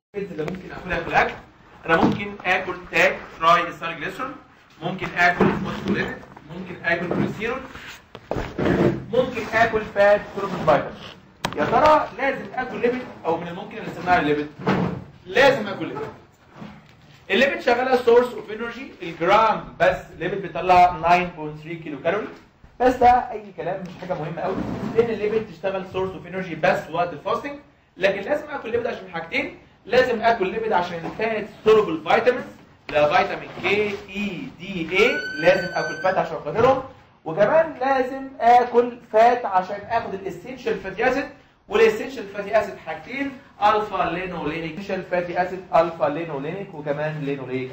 اللي ممكن اكلها في الاكل انا ممكن اكل تاج تراي السالجليسرول ممكن اكل فوسفوليبيد ممكن اكل كوليسترول ممكن اكل فات سولوبل فيتامين يا ترى لازم اكل ليبيد او من الممكن الاستغناء عن الليبيد لازم اكل ليبيد الليبيد شغاله سورس اوف انرجي الجرام بس ليبيد بيطلع 9.3 كيلو كالوري بس ده اي كلام مش حاجه مهمه قوي لان الليبيد تشتغل سورس اوف انرجي بس وقت الفاستنج لكن لازم اكل ليبيد عشان حاجتين لازم اكل ليبيد عشان الفات سولوبل فيتامينز لا فيتامين كي اي دي اي لازم اكل فات عشان خاطرهم وكمان لازم اكل فات عشان اخد الاسينشال فاتي اسيد والاسينشال فاتي اسيد حاجتين الفا لينولينيك اسينشال فاتي اسيد الفا لينولينيك وكمان لينوليك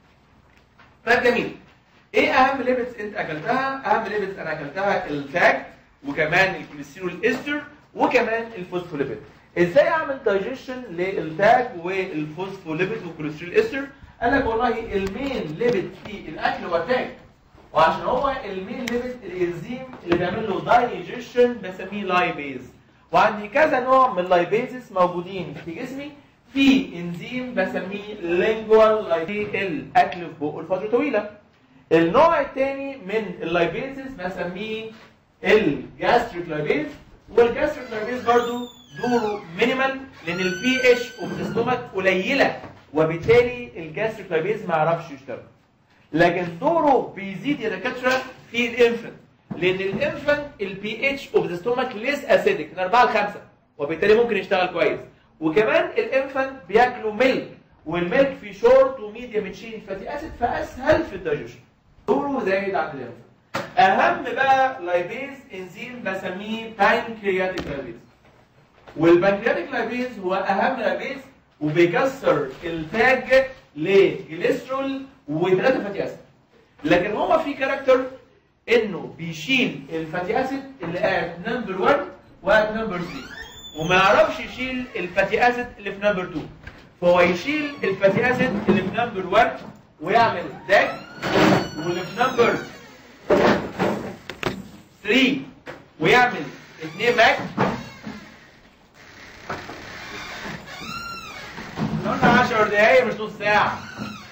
طيب جميل ايه اهم ليبيدز انت اكلتها اهم ليبيدز انا اكلتها الفات وكمان الكوليسترول استر وكمان الفوسفوليبيد ازاي اعمل دايجيشن للتاج والفوسفوليبيد والكوليسترول استر قال لك والله المين ليبيد في الاكل هو التاج وعشان هو المين ليبيد الانزيم اللي بيعمل له دايجيشن بسميه لايبيز وعندي كذا نوع من اللايبيزز موجودين في جسمي في انزيم بسميه لينجوال لايبيز الاكل في بقه لفتره طويله النوع الثاني من اللايبيزز بسميه الجاستريك لايبيز والجاستريك لايبيز برضو دوره مينيمال لان البي اتش اوف الستومك قليله وبالتالي الجاستريك لايبيز ما يعرفش يشتغل لكن دوره بيزيد يا دكاتره في الانفنت لان الانفنت البي اتش اوف ذا ستومك ليس اسيدك من 4 ل 5 وبالتالي ممكن يشتغل كويس وكمان الانفنت بياكلوا ميلك والميلك فيه شورت وميديوم تشين فاتي اسيد فاسهل في الدايجيشن دوره زايد عن الانفنت اهم بقى لايبيز انزيم بسميه بانكرياتيك لايبيز والبنكرياتيك لايبيز هو اهم لايبيز وبيكسر التاج لجليسرول وثلاثه فاتي اسيد لكن هو في كاركتر انه بيشيل الفاتي اسيد اللي قاعد نمبر 1 وقاعد نمبر 3 وما يعرفش يشيل الفاتي اسيد اللي في نمبر 2 فهو يشيل الفاتي اسيد اللي في نمبر 1 ويعمل تاج واللي في نمبر 3 ويعمل 2 ماك قلنا 10 دقايق مش نص ساعة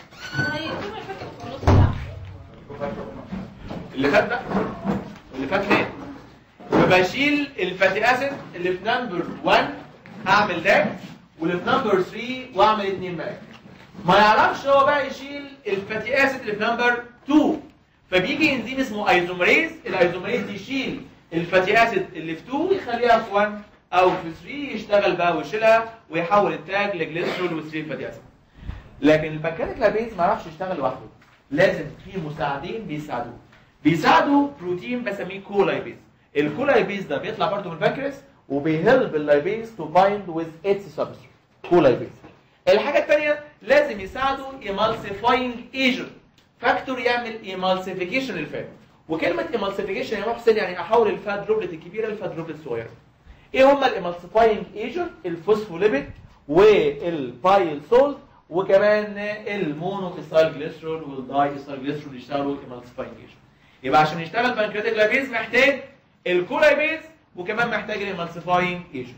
اللي فات ده اللي فات فين؟ فبشيل الفاتي اسيد اللي في نمبر 1 اعمل ده واللي في نمبر 3 واعمل 2 ماك ما يعرفش هو بقى يشيل الفاتي اسيد اللي في نمبر 2 فبيجي انزيم اسمه ايزومريز الايزومريز يشيل الفاتي اسيد اللي في 2 يخليها في 1 او في 3 يشتغل بقى ويشيلها ويحول التاج لجليسرول و3 فاتي اسيد لكن البنكرياتيك لابيز ما يعرفش يشتغل لوحده لازم في مساعدين بيساعدوه بيساعدوا بروتين بسميه كولايبيز الكولايبيز ده بيطلع برضه من البنكرياس وبيهلب اللايبيز تو بايند ويز اتس سبستريت كولايبيز الحاجه الثانيه لازم يساعدوا ايمالسيفاينج ايجنت فاكتور يعمل ايمالسيفيكيشن للفات وكلمه ايمالسيفيكيشن يا محسن يعني احول الفات دروبلت الكبيره للفات دروبلت الصغيره ايه هما الايمالسيفاينج ايجنت الفوسفوليبيد والبايل سولت وكمان المونو اسايل جليسرول والداي اسايل جليسرول يشتغلوا ايمالسيفاينج ايجنت يبقى عشان يشتغل بنكرياتيك لايبيز محتاج الكولايبيز وكمان محتاج الايمالسيفاينج ايجنت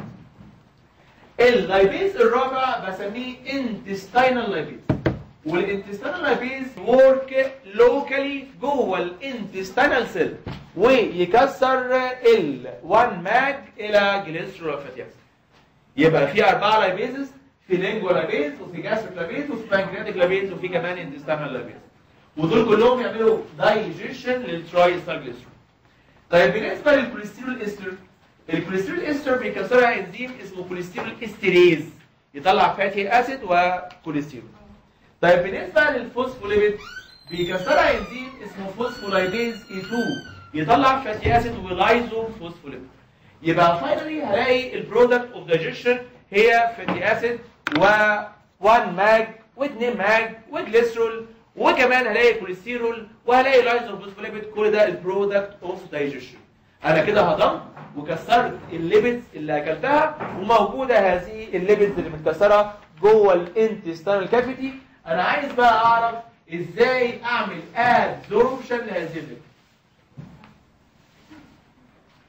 اللايبيز الرابع بسميه انتستينال لايبيز والانتستينال لايبيز ورك لوكالي جوه الانتستينال سيل ويكسر ال1 ماج الى جليسرول فاتي اسيد يبقى في اربعه لايبيزز في لينجو لايبيز وفي جاستريك لايبيز وفي بانكرياتيك لايبيز وفي كمان انتستينال لايبيز ودول كلهم يعملوا دايجيشن للتراي ستارجليسرول طيب بالنسبه للكوليسترول استر الكوليسترول استر بيكسرها انزيم اسمه كوليسترول استريز يطلع فاتي اسيد وكوليسترول طيب بالنسبه للفوسفوليبيد بيكسرها انزيم اسمه فوسفولايبيز اي 2 يطلع فاتي اسيد ولايزو فوسفوليبيد يبقى فاينلي هلاقي البرودكت اوف دايجيشن هي فاتي اسيد و1 ماج و2 ماج وجليسرول وكمان هلاقي كوليسترول وهلاقي لايزو فوسفوليبيد كل ده البرودكت اوف دايجيشن انا كده هضمت وكسرت الليبيدز اللي اكلتها وموجوده هذه الليبيدز اللي متكسره جوه الانتستينال كافيتي انا عايز بقى اعرف ازاي اعمل ادزوربشن لهذه الليبيدز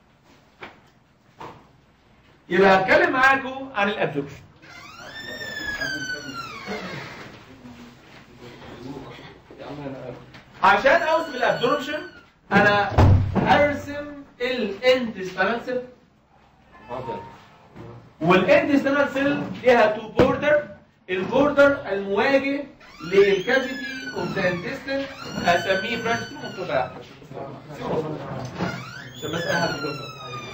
يبقى هتكلم معاكم عن الابزوربشن عشان اوصف الابزوربشن انا ارسم الانتستينال سيل والانتستينال سيل ليها تو بوردر البوردر المواجه للكافيتي اوف ذا انتستين اسميه برانش مكتوب عشان بس اي حد يشوفها.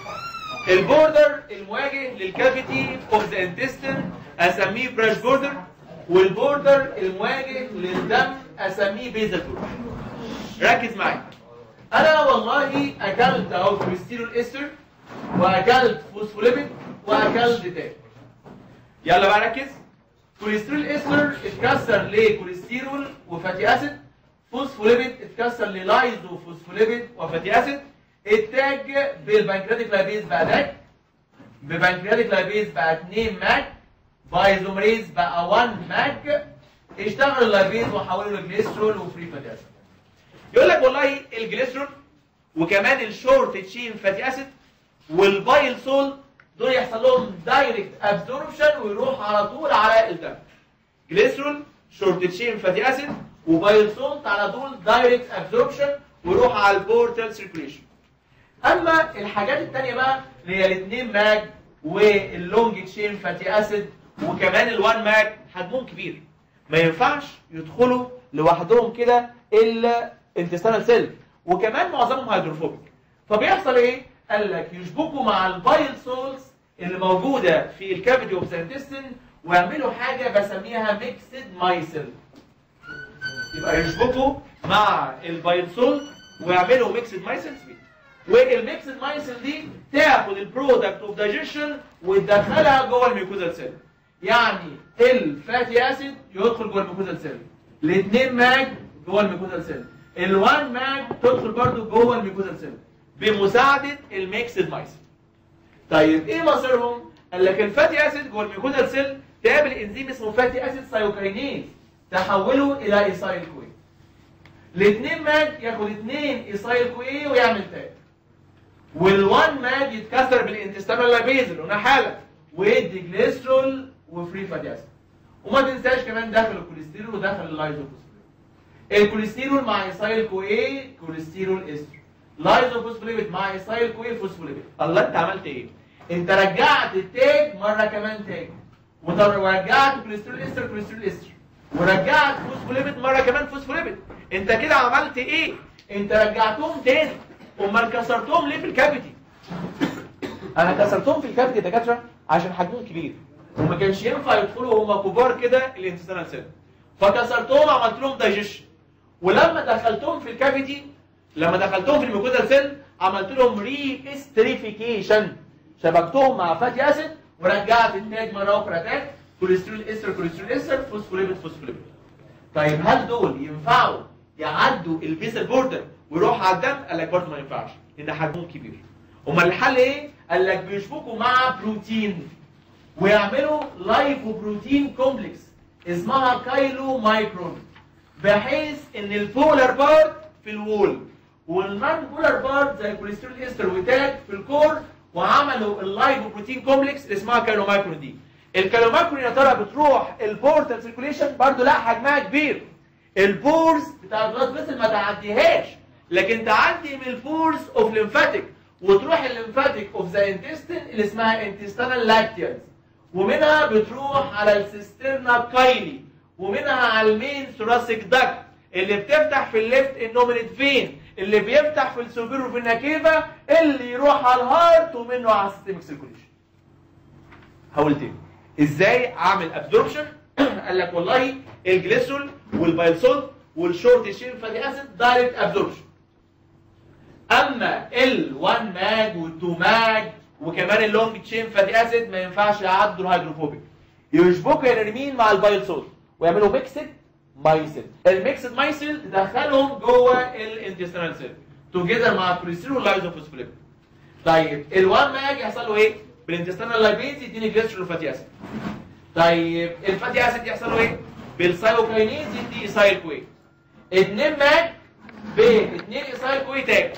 البوردر المواجه للكافيتي اوف ذا انتستين اسميه برانش بوردر والبوردر المواجه للدم اسميه بيزل بوردر ركز معايا انا والله اكلت اهو كوليسترول استر واكلت فوسفوليبيد واكلت تاني يلا بقى ركز كوليسترول استر اتكسر لكوليسترول وفاتي اسيد فوسفوليبيد اتكسر للايزو فوسفوليبيد وفاتي اسيد التاج بالبنكرياتيك لايبيز بقى داك ببنكرياتيك لايبيز بقى 2 ماك بايزومريز بقى 1 ماك اشتغل اللايبيز وحولوا لجليسترول وفري فاتي اسيد يقول لك والله الجليسرول وكمان الشورت تشين فاتي اسيد والبايل سول دول يحصل لهم دايركت ابزوربشن ويروح على طول على الدم جليسرول شورت تشين فاتي اسيد وبايل سولت على طول دايركت ابزوربشن ويروح على البورتال سيركيليشن اما الحاجات التانية بقى اللي هي الاثنين ماج واللونج تشين فاتي اسيد وكمان الوان ماج حجمهم كبير ما ينفعش يدخلوا لوحدهم كده الا انتستانال سيل وكمان معظمهم هيدروفوبيك فبيحصل ايه قال لك يشبكوا مع البايل سولز اللي موجوده في الكافيتي اوف ذا انتستين ويعملوا حاجه بسميها ميكسد مايسل يبقى يشبكوا مع البايل سولت ويعملوا ميكسد مايسل والميكسد مايسل دي تاخد البرودكت اوف دايجيشن وتدخلها جوه الميكوزال سيل يعني الفاتي اسيد يدخل جوه الميكوزال سيل الاثنين ماج جوه الميكوزال سيل الوان ماج تدخل برضو جوه الميكوزال سيل بمساعده الميكسد مايسل طيب ايه مصيرهم قال لك الفاتي اسيد جوه الميكوزال سيل تقابل انزيم اسمه فاتي اسيد سايوكاينيز تحوله الى ايسايل كوي الاثنين ماج ياخد اثنين ايسايل كوي ويعمل تاج والوان ماج يتكسر بالانتستانال لايبيز اللي قلنا حاله ويدي جليسترول وفري فاتي اسيد وما تنساش كمان داخل الكوليسترول وداخل اللايزوفوسفوليبيد الكوليسترول مع ايسايل كوي كوليسترول استر لايزوفوسفوليبيد مع ايسايل كوي فوسفوليبيد الله انت عملت ايه انت رجعت التاج مره كمان تاج ورجعت كوليسترول استر كوليسترول استر ورجعت فوسفوليبيد مره كمان فوسفوليبيد انت كده عملت ايه انت رجعتهم تاني امال كسرتهم ليه في الكافيتي انا كسرتهم في الكافيتي يا دكاتره عشان حجمهم كبير وما كانش ينفع يدخلوا هم كبار كده الانتستينال سيل فكسرتهم عملت لهم دايجيشن ولما دخلتهم في الكافيتي لما دخلتهم في الميكوزال سيل عملت لهم ري استريفيكيشن شبكتهم مع فاتي اسيد ورجعت التاج مره اخرى تاج كوليسترول استر كوليسترول استر فوسفوليبيد فوسفوليبيد طيب هل دول ينفعوا يعدوا البيسل بوردر ويروحوا على الدم قال لك برضه ما ينفعش لان حجمهم كبير امال الحل ايه قال لك بيشبكوا مع بروتين ويعملوا لايفو بروتين كومبلكس اسمها كايلو مايكرون بحيث ان البولار بارت في الوول والنون بولار بارت زي الكوليسترول استر وتاج في الكور وعملوا اللايفو بروتين كومبلكس اللي اسمها كايلو مايكرون دي الكايلو مايكرون يا ترى بتروح البورتال سيركوليشن برضه لا حجمها كبير البورز بتاع البلاد فيسل ما تعديهاش لكن تعدي من البورز اوف ليمفاتيك وتروح الليمفاتيك اوف ذا انتستين اللي اسمها انتستينال لاكتيانز ومنها بتروح على السيسترنا كايلي ومنها على المين ثوراسيك داكت اللي بتفتح في الليفت انومينيت فين اللي بيفتح في السوبيرو فينا كيفا اللي يروح على الهارت ومنه على السيستميك سيركوليشن هقول تاني ازاي اعمل ابزوربشن قال لك والله الجليسرول والبايلسول والشورت تشين فاتي اسيد دايركت ابزوربشن اما ال1 ماج وال2 ماج وكمان اللونج تشين فاتي اسيد ما ينفعش يعدوا الهيدروفوبيك يشبكوا يا نرمين مع البايلسول ويعملوا ميكسد مايسل الميكسد مايسل تدخلهم جوه الانتستينال سيل توجذر مع الكوليسترول واللايزوفوسفوليبيد طيب ال1 ماج يحصل له ايه بالانتستينال لايبيز يديني جليسرول فاتي اسيد طيب الفاتي اسيد يحصل له ايه بالسايوكاينيز يدي ايسايل كوي 2 ماج ب 2 ايسايل كوي تاج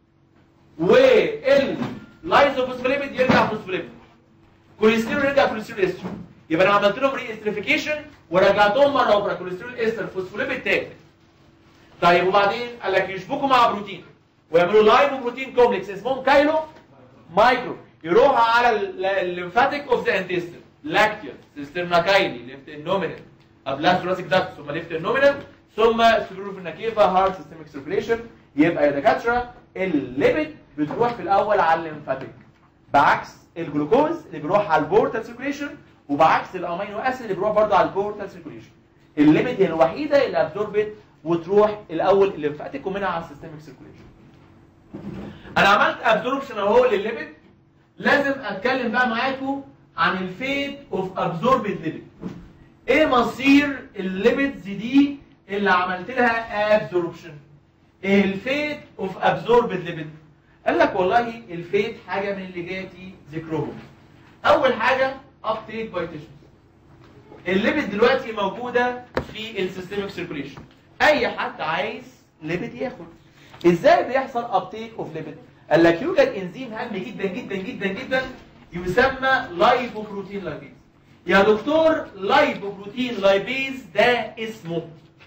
واللايزوفوسفوليبيد يرجع فوسفوليبيد كوليسترول يرجع كوليسترول استر يبقى انا عملت لهم ري استريفيكيشن ورجعتهم مره اخرى كوليسترول استر فوسفوليبيد تاج طيب وبعدين قال لك يشبكوا مع بروتين ويعملوا لايبو بروتين كومبلكس اسمهم كايلو مايكرو يروح على الليمفاتيك اوف ذا انتستين لاكتيوس سيسترناكايلي ليفت النومينال ابلاس ثوراسيك داكت ثم ليفت النومينال ثم سكرور النكيفه هارت سيستميك سيركيليشن يبقى يا دكاتره الليبيد بتروح في الاول على الليمفاتيك بعكس الجلوكوز اللي بيروح على البورتال سيركيليشن وبعكس الامينو اسيد اللي بيروح برضه على البورتال سيركيليشن الليبيد هي الوحيده اللي ابزوربت وتروح الاول الليمفاتيك ومنها على السيستميك سيركيليشن انا عملت ابزوربشن اهو للليبيد لازم اتكلم بقى معاكم عن الفيت اوف ابزوربد ليبيد ايه مصير الليبيدز دي اللي عملت لها ابزوربشن ايه الفيت اوف ابزوربد ليبيد قال لك والله الفيت حاجه من اللي جاتي ذكرهم اول حاجه ابتيك باي تيشوز الليبيد دلوقتي موجوده في السيستميك سيركيليشن اي حد عايز ليبيد ياخد ازاي بيحصل ابتيك اوف ليبيد قال لك يوجد انزيم هام جدا جدا جدا جدا يسمى لايبوبروتين لايبيز يا دكتور لايبوبروتين لايبيز ده اسمه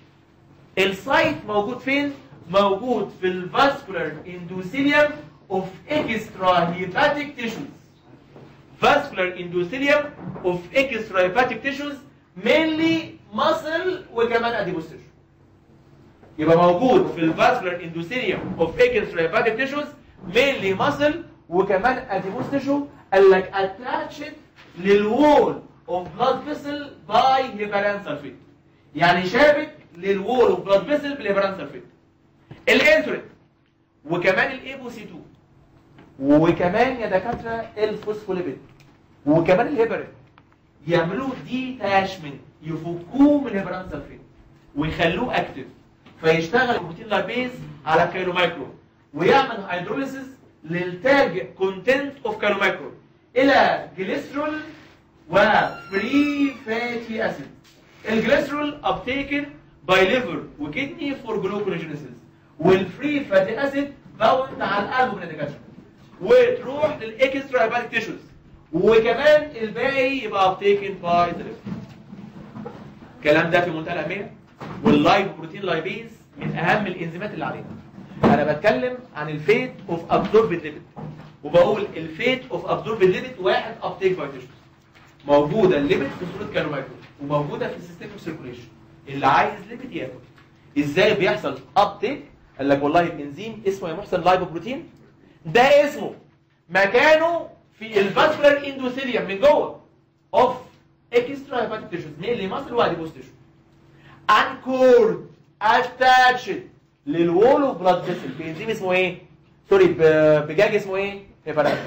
السايت موجود فين موجود في الفاسكولار اندوثيليوم اوف اكسترا هيباتيك تيشوز vascular endothelium of extrahepatic tissues mainly muscle وكمان adipose tissue يبقى موجود في الفاسكولار اندوثيليوم اوف extrahepatic tissues mainly muscle وكمان adipose tissue قال لك attached للوول of blood vessel by heparan sulfate يعني شابك للوول of blood vessel بالهيبران سلفيت الانسولين وكمان الايبو سي 2 وكمان يا دكاتره الفوسفوليبيد وكمان الهيبرين يعملوا ديتاشمنت يفكوه من الهيبران سلفيت ويخلوه اكتف فيشتغل البروتين لايبيز على الكايلومايكرو ويعمل هيدروليسيس للتاج كونتنت اوف كايلومايكرو الى جليسرول وفري فاتي اسيد الجليسرول ابتيكن باي ليفر وكدني فور جلوكونيجينيسيس والفري فاتي اسيد باوند على القلب من الدكاتره وتروح للاكسترا هيباتيك تيشوز وكمان الباقي يبقى ابتيكن باي ذا ليفر الكلام ده في منتهى الاهميه واللايف بروتين لايبيز من اهم الانزيمات اللي علينا انا بتكلم عن الفيت اوف ابزوربد ليبيد وبقول الفيت اوف ابزوربد ليبيد واحد ابتيك باي تيشوز موجوده الليبيد في صوره كالومايكرو وموجوده في السيستم سيركوليشن اللي عايز ليبيد ياكل ازاي بيحصل ابتيك قال لك والله الانزيم اسمه يا محسن لايبوبروتين ده اسمه مكانه في الفاسكولار اندوثيليوم من جوه اوف اكسترا هيباتيك تيشوز مينلي ماسل واديبوس تيشو انكورد اتاتشد للوول اوف بلاد فيسل بانزيم اسمه ايه سوري ب- بجاج اسمه ايه هيبارين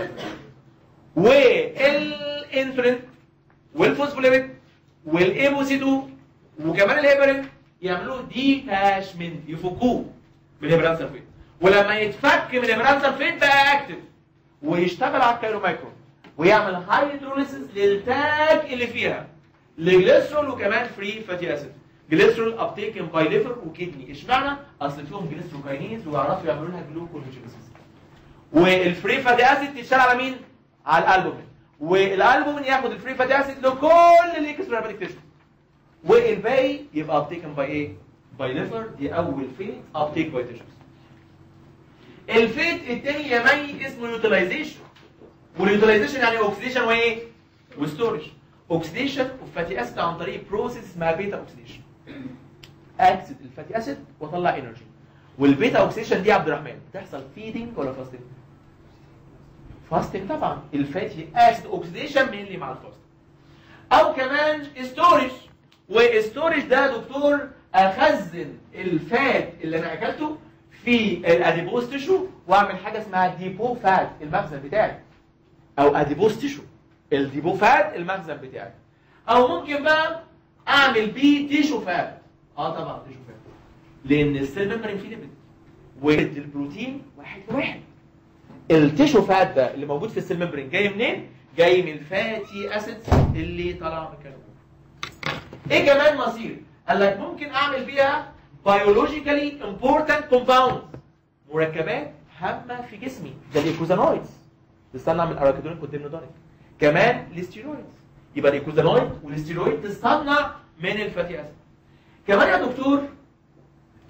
والانسولين والفوسفوليبيد والايبوسيدو وكمان الهيبرين يعملوا ديتاشمنت يفكوه من الهيبرين سلفيت ولما يتفك من الهيبرين سلفيت بقى اكتف ويشتغل على الكايرومايكرو ويعمل هيدروليسيس للتاج اللي فيها لجليسرول وكمان فري فاتي اسيد جليسرول ابتيكن باي ليفر وكدني اشمعنى اصل فيهم جليسروكاينيز ويعرفوا يعملوا لها جلوكونيجينيسيس والفري فاتي اسيد تشتغل على مين على الالبومين والالبومين ياخد الفري فاتي اسيد لكل الاكسترا هيباتيك تيشو والباقي يبقى ابتيكن باي ايه باي ليفر دي اول فيت ابتيك باي تيشوز الفيت التاني يا مي اسمه يوتيلايزيشن واليوتيلايزيشن يعني اوكسيديشن وايه وستورج اوكسيديشن اوف فاتي اسيد عن طريق بروسيس اسمها بيتا اوكسيديشن اكسد الفاتي اسيد واطلع انرجي والبيتا اوكسيديشن دي يا عبد الرحمن بتحصل فيدنج ولا فاستنج فاستنج طبعا الفاتي اسيد اوكسيديشن مينلي مع الفاستنج او كمان ستورج والستورج ده يا دكتور اخزن الفات اللي انا اكلته في الاديبوز تيشو واعمل حاجه اسمها ديبو فات المخزن بتاعي او اديبوز تيشو الديبو فات المخزن بتاعي او ممكن بقى اعمل بيه تيشو فات اه طبعا تيشو فات لان السيل ممبرين فيه ليبيد والبروتين واحد لواحد التيشو فات ده اللي موجود في السيل ممبرين جاي منين جاي من الفاتي اسيدز اللي طالعه من الكلام ايه كمان مصير قال لك ممكن اعمل بيها biologically important compounds مركبات هامه في جسمي ده الايكوزانويدز تستنى اعمل اراكيدونيك كونتينودونيك كمان الاستيرويدز يبقى الايكوزانويد والاستيرويد تصنع من الفاتي اسيد كمان يا دكتور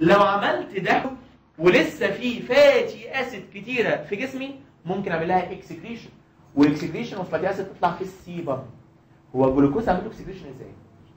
لو عملت ده ولسه في فاتي اسيد كتيره في جسمي ممكن اعمل لها اكسكريشن والاكسكريشن اوف فاتي اسيد تطلع في السيبم هو الجلوكوز اعمل له اكسكريشن ازاي؟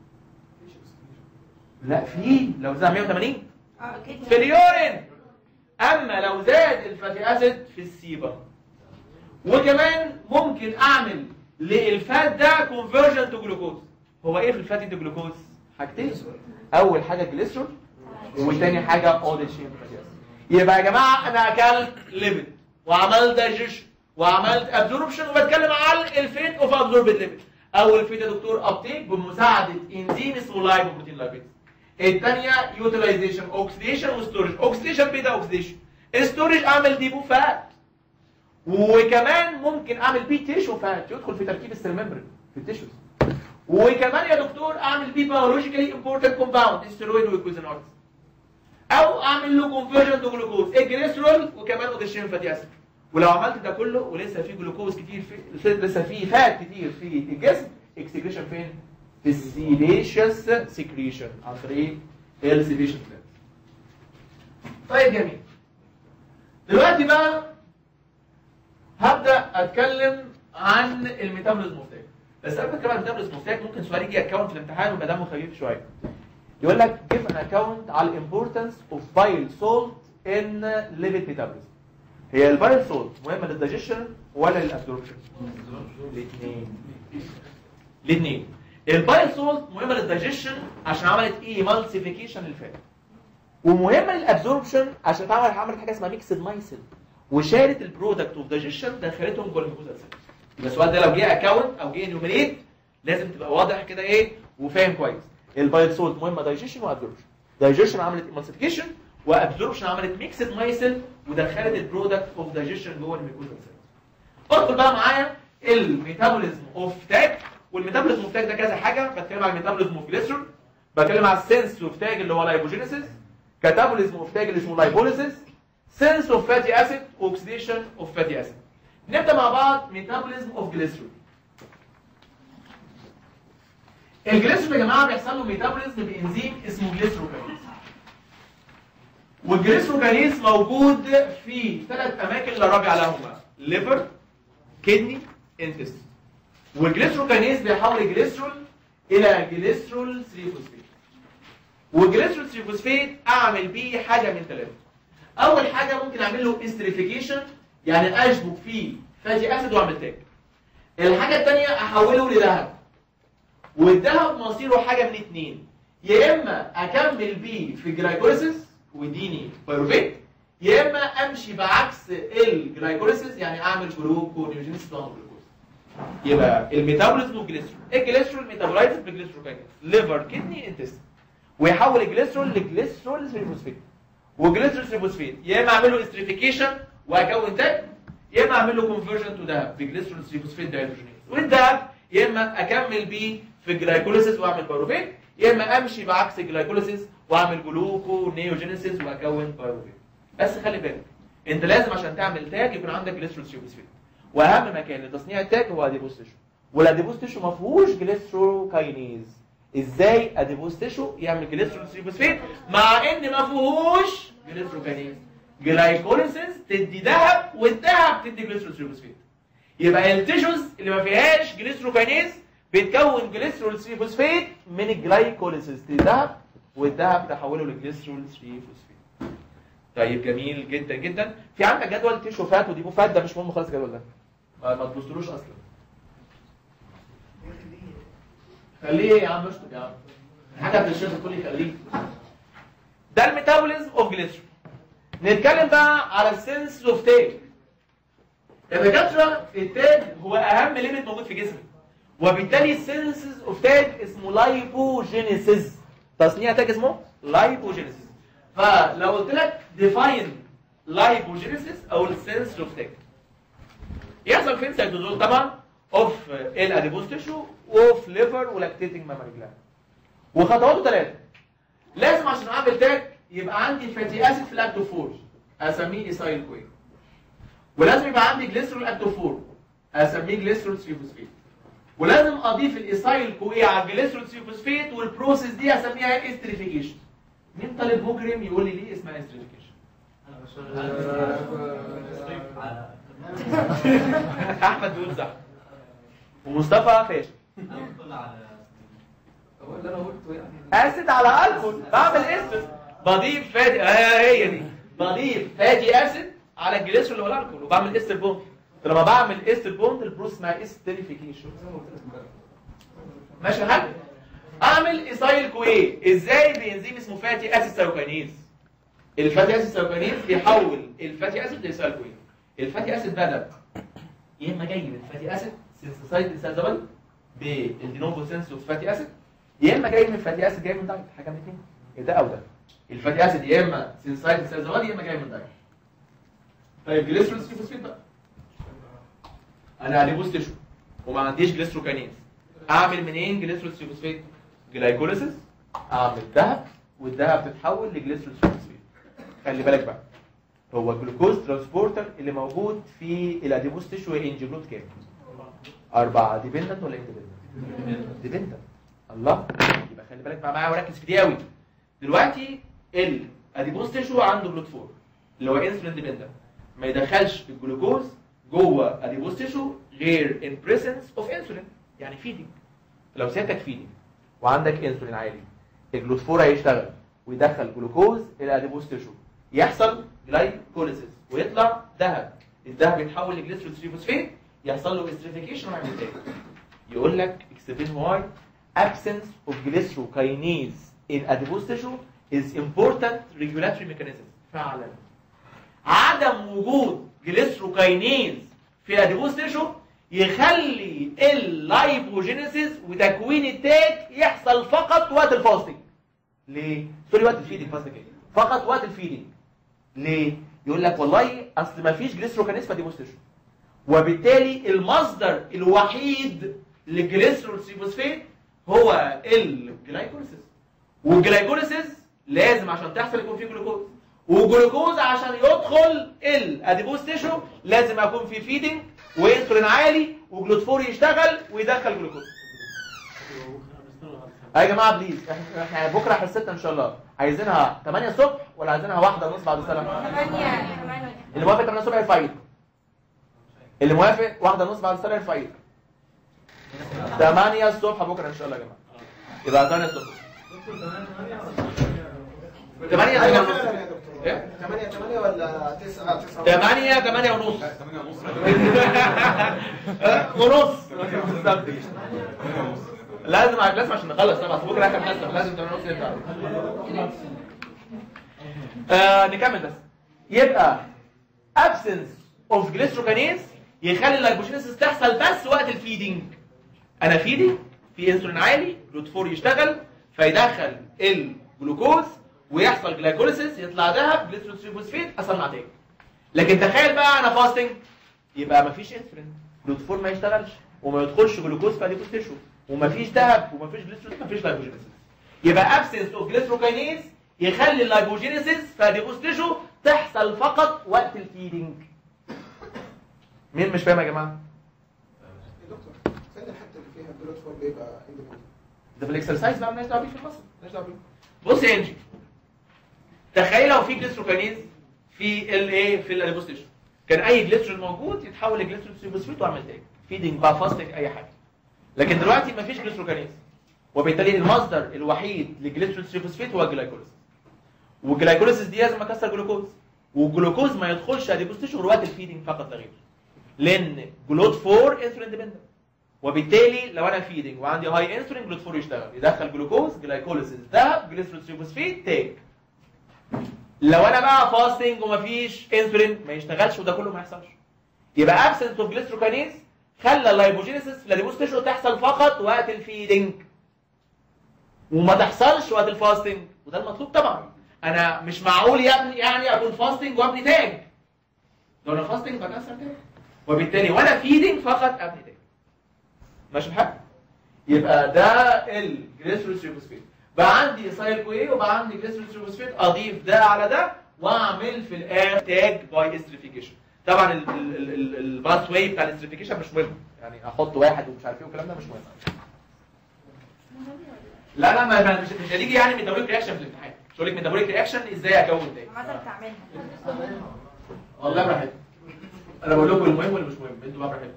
لا في لو زاد 180 اه كده في اليورين اما لو زاد الفاتي اسيد في السيبم وكمان ممكن اعمل للفات ده كونفرجن تو جلوكوز هو ايه في الفاتي تو جلوكوز حاجتين اول حاجه جليسرول وتاني حاجه اوديت شين فاتي اسيد يبقى يا جماعه انا اكلت ليبيد وعملت دايجيشن وعملت ابزوربشن وبتكلم على الفيت اوف ابزوربد ليبيد اول فيت يا دكتور ابتيك بمساعده انزيم اسمه لايبوبروتين لايبيز الثانيه يوتيلايزيشن اوكسيديشن وستورج اوكسيديشن بيدا اوكسيديشن ستورج اعمل ديبو فات وكمان ممكن اعمل بيه تيشو فات يدخل في تركيب السيل ميمبرين في التيشوز وكمان يا دكتور اعمل بيه بيولوجيكالي امبورتنت كومباوند ستيرويد وكوزينورز او اعمل له كونفرجن تو جلوكوز الجليسرول وكمان اوديشين فاتي اسيد ولو عملت ده كله ولسه في جلوكوز كتير في لسه في فات كتير في الجسم اكسكريشن فين في السيليشيوس سكريشن عن طريق السيليشن طيب جميل دلوقتي بقى هبدا اتكلم عن الميتابوليزم اوف بس قبل ما اتكلم عن الميتابوليزم اوف ممكن سؤال يجي اكونت في الامتحان ويبقى دمه خفيف شويه يقول لك give an account على الامبورتنس اوف bile salt in lipid metabolism هي البايل سولت مهمه للدايجيشن ولا للابسوربشن الاثنين الاثنين البايل سولت مهمه للدايجيشن عشان عملت ايه مالسيفيكيشن للفات ومهمه للابسوربشن عشان تعمل عملت حاجه اسمها ميكسد مايسل وشالت البرودكت اوف دايجيشن دخلتهم جوه الميكوزا يبقى السؤال ده لو جه اكونت او جه نيوميريت لازم تبقى واضح كده ايه وفاهم كويس البايل سولت مهمه دايجيشن وابسوربشن دايجيشن عملت ايمالسيفيكيشن وابسوربشن عملت ميكسد مايسل ودخلت البرودكت اوف دايجيشن جوه الميكوزا ادخل بقى معايا الميتابوليزم اوف تاج والميتابوليزم اوف تاج ده كذا حاجه بتكلم على الميتابوليزم اوف جليسرول بتكلم على السنس اوف تاج اللي هو لايبوجينيسيس كاتابوليزم اوف تاج اللي اسمه لايبوليسيس سنس اوف فاتي اسيد اوكسيديشن اوف فاتي اسيد نبدا مع بعض ميتابوليزم اوف جليسرول الجليسرول يا جماعه بيحصل له ميتابوليزم بانزيم اسمه جليسروكانيز والجليسروكانيز موجود في ثلاث اماكن لا رابع لهما ليفر كدني انتست والجليسروكانيز بيحول الجليسرول الى جليسرول 3 فوسفيت والجليسرول 3 فوسفيت اعمل بيه حاجه من ثلاثه اول حاجه ممكن اعمل له استريفيكيشن يعني اشبك فيه فاتي اسيد واعمل تاج الحاجه الثانيه احوله لذهب والذهب مصيره حاجه من اتنين يا اما اكمل بيه في الجلايكوليسيس ويديني بايروفيت يا اما امشي بعكس الجلايكوليسيس يعني اعمل جلوكونيوجينيسيس واعمل جلوكوز يبقى الميتابوليزم والجليسرول الجليسرول ميتابولايزز بالجليسروكاينيز ليفر كدني انتست ويحول الجليسرول لجليسرول فوسفيت وجليسرول فوسفيت يا اما اعمل له استريفيكيشن واكون تاج يا اما اعمل له كونفرجن تو دهب بجليسرول فوسفيت دايهيدروجينيز والدهب يا اما اكمل بيه في الجلايكوليسيس واعمل بايروفيت يا اما امشي بعكس الجلايكوليسيس واعمل جلوكو نيوجينيسيس واكون بايروفيت بس خلي بالك انت لازم عشان تعمل تاج يكون عندك جليسرول فوسفيت واهم مكان لتصنيع التاج هو اديبوس تيشو والاديبوس تيشو ما فيهوش جليسروكاينيز ازاي اديبوس تيشو يعمل جليسرول فوسفيت مع ان ما فيهوش جليسروكاينيز جلايكوليسيس تدي ذهب والذهب تدي جليسرول فوسفيت يبقى التيشوز اللي ما فيهاش جليسروكاينيز بتكون جليسرول 3 فوسفيت من الجلايكوليسيس للذهب والذهب تحوله لجليسرول 3 فوسفيت طيب جميل جدا جدا في عندك جدول تيشو فات وديبو فات ده مش مهم خالص الجدول ده ما ما تبصلوش اصلا خليه يا عم اشطب يا عم حاجه في الشيخ الكلي خليه ده الميتابوليزم اوف جليسرول نتكلم بقى على السنس اوف تاج الدكاتره التاج هو اهم ليميت موجود في جسمك وبالتالي السنسز اوف تاج اسمه لايبوجينيسيس تصنيع تاج اسمه لايبوجينيسيس فلو قلت لك ديفاين لايبوجينيسيس او السنس اوف تاج يحصل فين سيتوزول طبعا اوف الاديبوز تيشو اوف ليفر ولاكتيتنج مامري جلاند وخطواته ثلاثه لازم عشان اعمل تاج يبقى عندي فاتي اسيد في الاكتوفور اسميه ايسايل كوين ولازم يبقى عندي جليسرول اكتوفور اسميه جليسرول 3 فوسفيت ولازم اضيف الايسايل كوي على الجليسرول 3 فوسفيت والبروسيس دي اسميها استريفيكيشن مين طالب مجرم يقول لي ليه اسمها استراتيفيكيشن احمد بيقول صح ومصطفى فاشل هو اللي انا قلته يعني اسيد على الكول بعمل اسيد بضيف فاتي اه هي دي بضيف فاتي اسيد على الجليسرول اللي هو الالكول وبعمل استر بوند لما بعمل استر بوند البروس اسمها استريفيكيشن ماشي الحال اعمل ايسايل كويه ازاي بانزيم اسمه فاتي اسيد سايوكاينيز الفاتي اسيد سايوكاينيز بيحول الفاتي اسيد لايسايل كويه الفاتي اسيد بدا يا اما جاي من فاتي اسيد سينثسايد انسازبل بالدينوفو سينس اوف فاتي اسيد يا اما جاي من فاتي اسيد جاي من دايت حاجه من الاثنين ده او ده الفاتي اسيد يا اما سينثسايد انسازبل يا اما جاي من دايت طيب جليسرول سيفوسفيت بقى انا اديبوس تشو وما عنديش جليسروكانيز اعمل منين جليسرول سيفوسفيت جلايكوليسيس اعمل ذهب والذهب تتحول لجليسرول سيفوسفيت خلي بالك بقى هو الجلوكوز ترانسبورتر اللي موجود في الاديبوس تشو انجلوت كام أربعة ديبندنت ولا اندبندنت ديبندنت الله يبقى خلي بالك بقى معايا وركز في دي قوي دلوقتي الاديبوس تشو عنده جلوت 4 اللي هو انسولين ديبندنت ما يدخلش الجلوكوز جوه اديبوس تشو غير ان بريسنس اوف انسولين يعني فيدنج لو سيادتك فيدنج وعندك انسولين عالي الجلوت 4 هيشتغل ويدخل جلوكوز الى اديبوس تشو يحصل جلايكوليسيس ويطلع ذهب الذهب يتحول لجليسرول فوسفيت يحصل له استريفيكيشن ويعمل تاني يقول لك explain why absence of glycokinase in adipose tissue is important regulatory mechanism فعلا عدم وجود جليسروكاينيز في الاديبوس تيشو يخلي اللايبوجينيسيس وتكوين التاج يحصل فقط وقت الفاستنج ليه؟ سوري وقت الفيدنج فاستنج ايه؟ فقط وقت الفيدنج ليه؟ يقول لك والله اصل ما فيش جليسروكاينيز في الاديبوس تيشو وبالتالي المصدر الوحيد للجليسرول سيفوسفيت هو الجلايكوليسيس والجلايكوليسيس لازم عشان تحصل يكون فيه جلوكوز والجلوكوز عشان يدخل الاديبوس تيشو لازم يكون فيه فيدنج وانسولين عالي وجلوتفور يشتغل ويدخل جلوكوز يا جماعه بليز احنا احنا بكره حصتنا ان شاء الله عايزينها 8 الصبح ولا عايزينها واحدة ونص بعد الصلاه ثمانية ثمانية اللي موافق 8 الصبح يرفع ايده اللي موافق واحدة ونص بعد الصلاه يرفع ايده 8 الصبح بكره ان شاء الله يا جماعه يبقى 8 الصبح 8 8 ونص ايه 8 8 ولا 9 9 8 8 ونص 8 ونص ونص بالظبط لازم لازم عشان نخلص طبعا أصل بكره اخر حصه لازم 8 ونص نبدا آه نكمل بس يبقى absence of glycokinase يخلي اللايبوجينيسيس تحصل بس وقت الفيدنج انا فيدنج في انسولين عالي جلوت 4 يشتغل فيدخل الجلوكوز ويحصل جلايكوليسيس يطلع ذهب جليسرول فوسفيت اصنع تاني لكن تخيل بقى انا فاستنج يبقى مفيش انسولين جلوت 4 ما يشتغلش وما يدخلش جلوكوز في اديبوس تيشو ومفيش ذهب ومفيش جليسرول مفيش لايبوجينيسيس يبقى ابسنس اوف جليسروكاينيز يخلي اللايبوجينيسيس في اديبوس تيشو تحصل فقط وقت الفيدنج مين مش فاهم يا جماعه يا دكتور فين الحته اللي فيها الجلوت فور بيبقى independent؟ ده في الاكسرسايز بقى مالناش دعوه بيه في المصل مالناش دعوه بيه بص يا انجي تخيل لو في جليسروكاينيز في الايه في الاديبوس تيشو كان اي جليسرول موجود يتحول لجليسرول سيبوسفيت واعمل تاني فيدنج بقى فاستنج اي حاجه لكن دلوقتي مفيش جليسروكاينيز وبالتالي المصدر الوحيد لجليسرول سيبوسفيت هو الجلايكوليسيس والجلايكوليسيس دي لازم اكسر جلوكوز والجلوكوز ما يدخلش اديبوس تيشو غير وقت الفيدنج فقط لا غير لان جلوت 4 انسولين ديبندنت وبالتالي لو انا فيدنج وعندي هاي انسولين جلوت 4 يشتغل يدخل جلوكوز جلايكوليسيس ذهب جليسرول سيبوسفيت تاج لو انا بقى فاستنج ومفيش انسولين ما يشتغلش وده كله ما يحصلش يبقى ابسنت اوف جليسروكاينيز خلى اللايبوجينيسيس للاديبوس تيشو تحصل فقط وقت الفيدنج وما تحصلش وقت الفاستنج وده المطلوب طبعا انا مش معقول يا ابني يعني اكون فاستنج وابني تاج لو انا فاستنج بكسر تاج وبالتالي وانا فيدنج فقط ابني تاج ماشي الحال يبقى ده الجليسرول سيروسفيت بقى عندي سايل كوي وبقى عندي جليسرول سيروسفيت اضيف ده على ده واعمل في الاخر تاج باي استريفيكيشن طبعا الباث واي بتاع الاستريفيكيشن مش مهم يعني احط واحد ومش عارف ايه والكلام ده مش مهم لا لا ما ما- مش مش هتيجي يعني من دوريك رياكشن في الامتحان تقول لك ميتابوليك رياكشن ازاي اكون تاج مثلا تعملها والله براحتكم انا بقول لكم المهم واللي مش مهم انتوا بقى براحتكم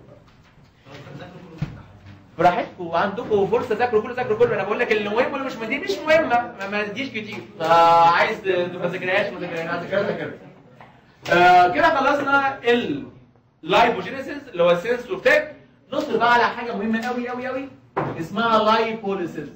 براحتكم وعندكم فرصه تذاكروا كله ذاكروا كله انا بقول لك اللي مهم واللي مش مهم دي مش مهمه ما, ما تجيش كتير فعايز ما تذاكرهاش ما تذاكرهاش عايز تذاكرها ذاكرها آه كده خلصنا اللايبوجينيسيس اللي هو السينس اوف تاك ندخل بقى على حاجه مهمه قوي قوي قوي اسمها لايبوليسيس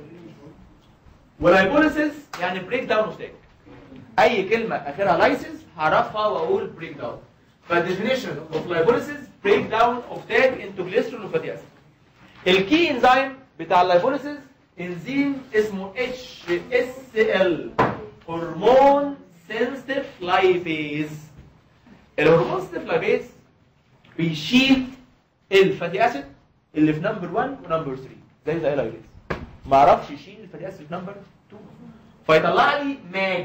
ولايبوليسيس يعني بريك داون اوف تاك اي كلمه اخرها لايسيس هعرفها واقول بريك داون فالديفينيشن اوف لايبوليسيس بريك داون اوف تاج انتو جليسرول وفاتي اسيد الكي انزيم بتاع اللايبوليسيس انزيم اسمه اتش اس ال هرمون سنسيتيف لايبيز الهرمون سنسيتيف لايبيز بيشيل الفاتي اسيد اللي في نمبر 1 ونمبر 3 زي زي لايبيز ما اعرفش يشيل الفاتي اسيد في نمبر 2 فيطلع لي ماج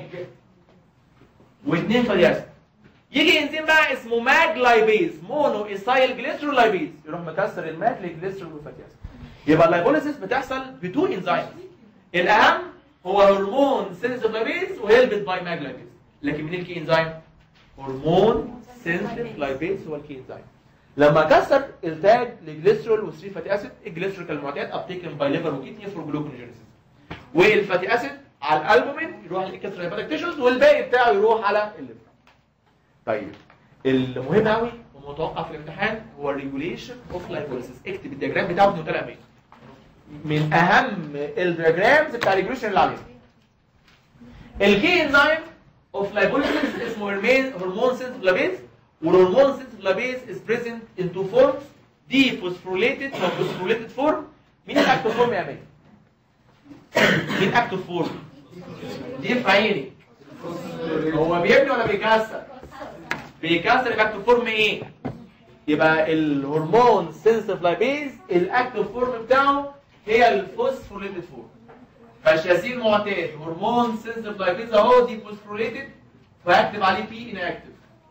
واثنين فاتي اسيد يجي انزيم بقى اسمه ماج لايبيز مونو ايسايل جليسرول لايبيز يروح مكسر الماج لجليسرول وفاتي اسيد يبقى اللايبوليسيس بتحصل بتو انزيمز الاهم هو هرمون سنسيتيف لايبيز وهيلبت باي ماج لايبيز لكن مين الكي انزيم هرمون سنسيتيف لايبيز هو الكي انزيم لما كسر التاج لجليسرول و3 فاتي اسيد الجليسرول كالمعتاد ابتيكن باي ليفر وكيدني فور جلوكونيجينيسيس والفاتي اسيد على الالبومين يروح للكسر هيباتيك تيشوز والباقي بتاعه يروح على الليفر طيب المهم قوي ومتوقع في الامتحان هو الريجوليشن اوف لايبوليسيس اكتب الدياجرام بتاعه انه طالع مين من اهم الدياجرامز بتاع الريجوليشن اللي عليها الكي انزيم اوف لايبوليسيس اسمه هرمون هرمون سنسيتيف لابيز والهرمون سنسيتيف لابيز از بريزنت ان تو فورمز دي فوسفوريليتد او فوسفوريليتد فورم مين الاكتف فورم يا مان مين اكتف فورم دي في عيني هو بيبني ولا بيكسر بيكسر الاكتف فورم ايه يبقى الهرمون سنسيتيف لايبيز الاكتف فورم بتاعه هي الفوسفوريليتد فورم فالشاسين معتاد هرمون سنسيتيف لايبيز اهو دي فوسفوريليتد فهكتب عليه بي ان اكتف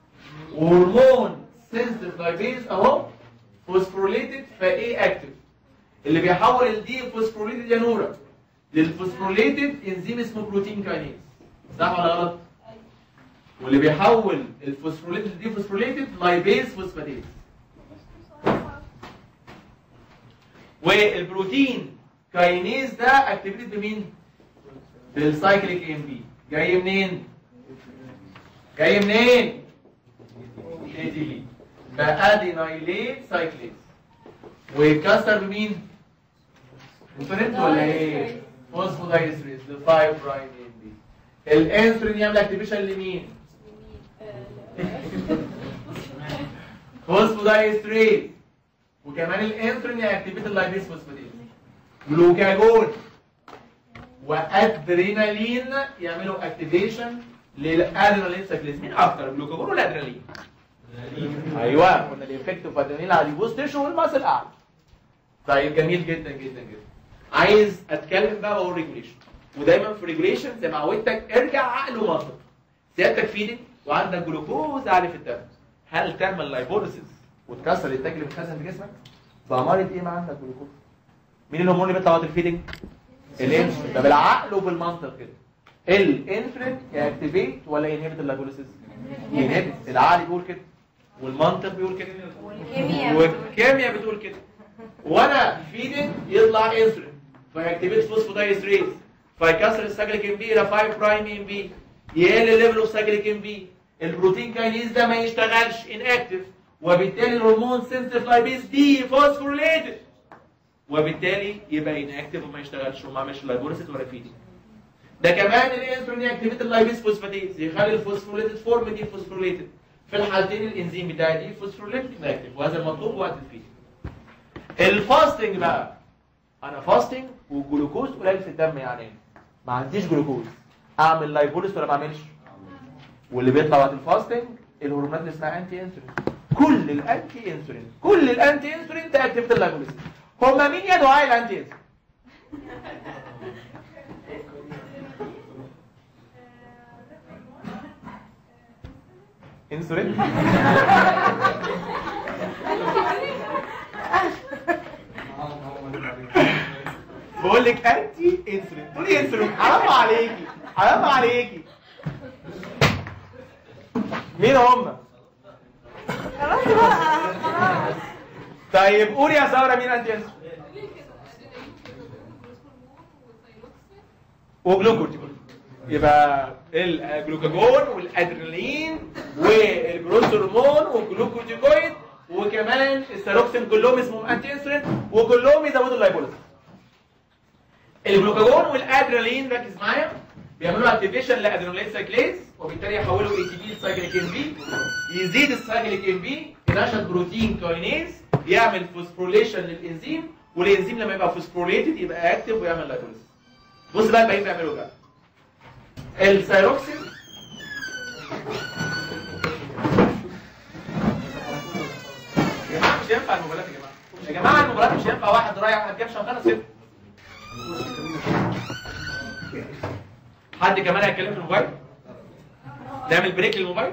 وهرمون سنسيتيف لايبيز اهو فوسفوريليتد فايه اكتف اللي بيحول الدي فوسفوريليتد يا نوره للفوسفوريليتد انزيم اسمه بروتين كاينيز صح ولا غلط واللي بيحول الفوسفوريليتد دي فوسفوريليتد لايبيز فوسفاتيز والبروتين كاينيز ده اكتيفيتد بمين بالسايكليك ام بي جاي منين جاي منين اي دي بي بادينايليت سايكليز ويتكسر بمين فهمت ولا ايه فوسفودايستريز ل 5 برايم ام بي الانسولين يعمل اكتيفيشن لمين فوسفودايستريز وكمان الانسولين ياكتيفيت اللايبيز فوسفاتيز جلوكاجون وادرينالين يعملوا اكتيفيشن للادرينالين سايكليز مين اكتر جلوكاجون ولا ادرينالين ايوه قلنا الافكت اوف ادرينالين على البوست تيشو والماسل اعلى طيب جميل جدا جدا جدا عايز اتكلم بقى واقول ريجوليشن ودايما في ريجوليشن زي ما عودتك ارجع عقل ومنطق سيادتك فيدنج وعندك جلوكوز عالي في الدم هل تعمل لايبوليسيس وتكسر الانتاج اللي متخزن في جسمك بأمارة ايه ما عندك جلوكوز مين الهرمون اللي بيطلع وقت الفيدنج الانسولين ده بالعقل وبالمنطق كده الانسولين ياكتيفيت ولا ينهبت اللايبوليسيس ينهبت العقل بيقول كده والمنطق بيقول كده والكيمياء والكيمياء بتقول كده وانا فيدنج يطلع انسولين فيكتيفيت فوسفودايستريز فيكسر السايكليك ام بي الى 5 برايم ام بي يقل الليفل اوف سايكليك ام بي البروتين كاينيز ده ما يشتغلش ان اكتف وبالتالي الهرمون سنسيتيف لايبيز دي فوسفوريليتد وبالتالي يبقى ان اكتف وما يشتغلش وما عملش لايبوليسيس ولا فيدنج ده كمان الانسولين ياكتيفيت اللايبيز فوسفاتيز يخلي الفوسفوريليتد فورم دي فوسفوريليتد في الحالتين الانزيم بتاعي دي فوسفوريليتد اكتف وهذا المطلوب وقت الفيدنج الفاستنج بقى انا فاستنج والجلوكوز قليل في الدم يعني ما عنديش جلوكوز اعمل لايبوليس ولا ما اعملش واللي بيطلع وقت الفاستنج الهرمونات اللي اسمها انتي انسولين كل الانتي انسولين كل الانتي انسولين تاكتيفيت اللايبوليس هما مين يا دعاء الانتي انسولين انسولين بقول لك انتي انسولين تقولي انسولين حرام عليكي حرام عليكي مين هم خلاص بقى خلاص طيب قول يا ساره مين انت وجلوكورتيكون يبقى الجلوكاجون والادرينالين والجروث هرمون والجلوكورتيكويد وكمان السيروكسين كلهم اسمهم انتي انسولين وكلهم يزودوا اللايبوليس الجلوكاجون والادرينالين ركز معايا بيعملوا اكتيفيشن لادرينالين سايكليز وبالتالي يحولوا اي تي بي لسايكليك ام بي يزيد السايكليك ام بي ينشط بروتين كاينيز يعمل فوسفوريليشن للانزيم والانزيم لما يبقى فوسفوريليتد يبقى اكتف ويعمل لايبوليس بص بقى الباقيين بيعملوا بقى السيروكسين يا جماعه مش ينفع الموبايلات يا جماعه يا جماعه الموبايلات مش ينفع واحد رايح واحد جاي مش هنخلص كده حد كمان هيتكلم في الموبايل نعمل بريك للموبايل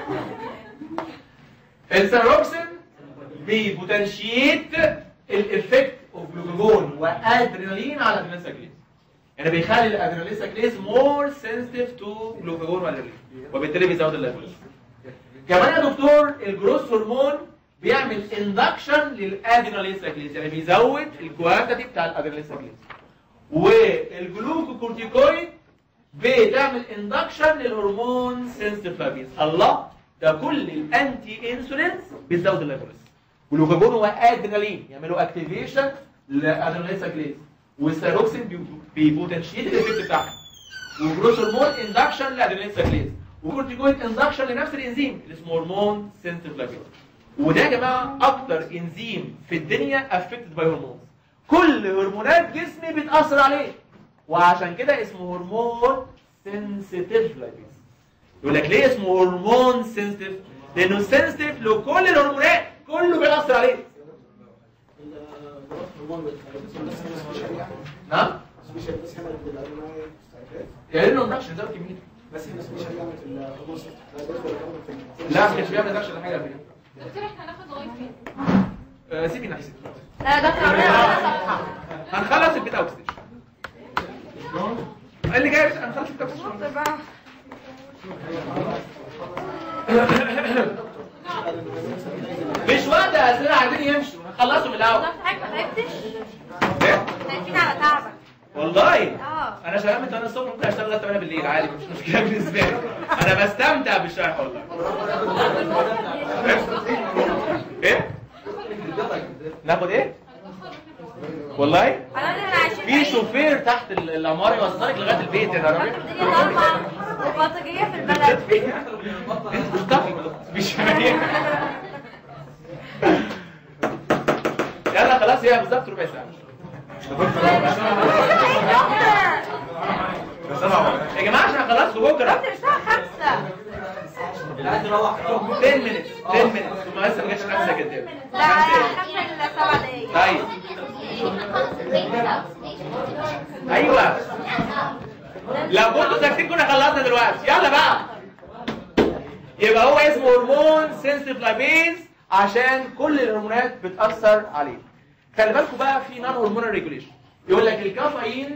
السيروكسين بيبوتنشيت الافكت اوف جلوكاجون وادرينالين على الادرينالين سايكليز يعني بيخلي الادرينالين سايكليز مور سنسيتيف تو جلوكاجون وادرينالين وبالتالي بيزود الليفلز كمان يا دكتور الجروث هرمون بيعمل اندكشن للادرينالين سايكليز يعني بيزود الكوانتيتي بتاع الادرينالين سايكليز والجلوكوكورتيكويد بتعمل اندكشن للهرمون سنسيتيف لابيز الله ده كل الانتي انسولينز بتزود الليفلز والجلوكاجون وادرينالين يعملوا اكتيفيشن للادرينالين سايكليز والسيروكسين بيبوتنشيت الافكت بتاعها وجروث هرمون اندكشن للادرينالين سايكليز وكورتيكويد اندكشن لنفس الانزيم اللي اسمه هرمون سنسيتيف لابيز وده يا جماعه اكتر انزيم في الدنيا افكتد باي هرمونز كل هرمونات جسمي بتاثر عليه وعشان كده اسمه هرمون سنسيتيف لايبيز يقول لك ليه اسمه هرمون سنسيتيف لانه سنسيتيف لكل الهرمونات كله بيأثر عليه نعم سبيشال بس هنا بالادرينالين يعني انه اندكشن ده كبير بس هنا سبيشال يعني في الهرمون لا ما كانش بيعمل اندكشن حاجه قبل كده دكتور احنا هناخد لغايه فين؟ آه، سيبي نحسب لا دكتور عمرنا صفحه هنخلص البيتا اوكسيديشن اللي جاي هنخلص البيتا اوكسيديشن دكتور بقى مش وقت اسئله عايزين يمشوا هنخلصوا من الاول دكتور حضرتك ما تعبتش؟ إيه؟ تأكيد على تعبك والله اه انا شغال من 8 الصبح ممكن اشتغل لغايه 8 بالليل عادي مش مشكله بالنسبه لي انا بستمتع بالشرح والله ايه ناخد ايه والله انا احنا عايشين في بعيد. شوفير تحت ال- العماره يوصلك لغايه البيت يا راجل الدنيا ضلمه وبلطجيه في البلد انت مش طافي مش فاهم يلا خلاص هي بالظبط ربع ساعه يا جماعه عشان خلصت بكره دكتور الساعه 5 10 minutes 10 minutes ما لسه ما جاتش 5 كده لا 5 الا 7 دقايق طيب ايوه لو كنتوا ساكتين كنا خلصنا دلوقتي يلا بقى يبقى هو اسمه هرمون سنسيتيف لايبيز عشان كل الهرمونات بتاثر عليه خلي بالكم بقى في نون هرمونال ريجوليشن يقول لك الكافيين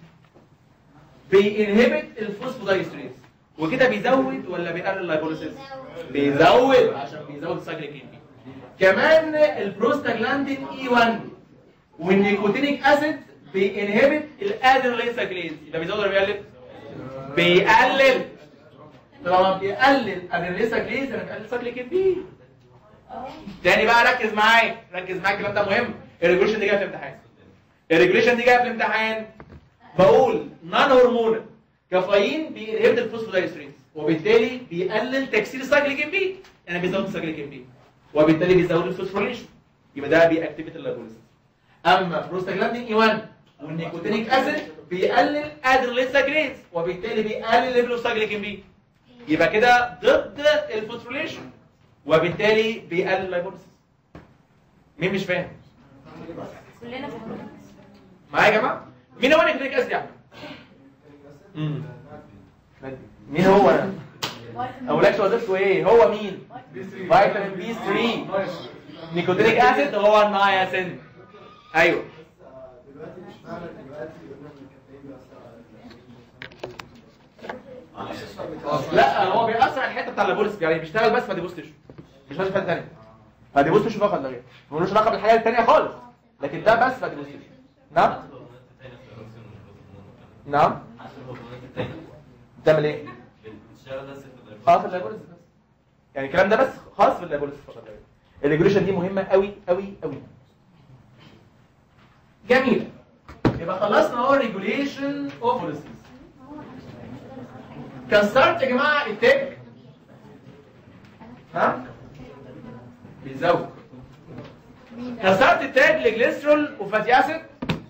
بينهبت الفوسفودايستريز وكده بيزود ولا بيقلل اللايبوليسيس بيزود عشان بيزود السايكليك ام كمان البروستاجلاندين اي 1 والنيكوتينيك اسيد بينهبت الادرينالين سايكليز يبقى بيزود ولا بيقلل بيقلل طالما بيقلل الادرينالين سايكليز يبقى بيقلل سايكليك ام بي تاني بقى ركز معايا ركز معايا الكلام ده مهم الريجوليشن دي جايه في الامتحان الريجوليشن دي جايه في الامتحان بقول نون هرمونال كافيين بينهبت الفوسفودايستريز وبالتالي بيقلل تكسير السايكليك ام بي يعني بيزود السايكليك ام بي وبالتالي بيزود الفوسفوريليشن يبقى ده بيأكتيفيت اللايبوليسيس اما بروستاجلاندين اي 1 والنيكوتينيك اسيد بيقلل ادرينالين سايكليز وبالتالي بيقلل ليفل اوف سايكليك ام بي يبقى كده ضد الفوسفوريليشن وبالتالي بيقلل اللايبوليسيس مين مش فاهم كلنا فاهمين معايا يا جماعه مين هو النيكوتينيك اسيد يا احمد امم مين هو انا اقولكش وظيفته ايه هو مين فيتامين بي 3 نيكوتينيك اسيد هو النياسين ايوه دلوقتي مش معنى دلوقتي قلنا ان الكافيين بيأثر على اكتر من لا هو بيأثر على الحته بتاع اللابولس يعني بيشتغل بس ما ديبوس تيشو مش لازم حاجه ثانيه فديبوس تيشو فقط لا غير ملوش علاقه بالحاجه الثانيه خالص لكن ده بس فديبوس تيشو نعم نعم تعمل ايه اه في اللابولس بس يعني الكلام ده بس خاص في اللابولس فقط لا غير الريجوليشن دي مهمه قوي قوي قوي جميل يبقى خلصنا اهو ريجوليشن اوف بوليسيز كسرت يا جماعه التاج ها بيزود كسرت التاج لجليسرول وفاتي اسيد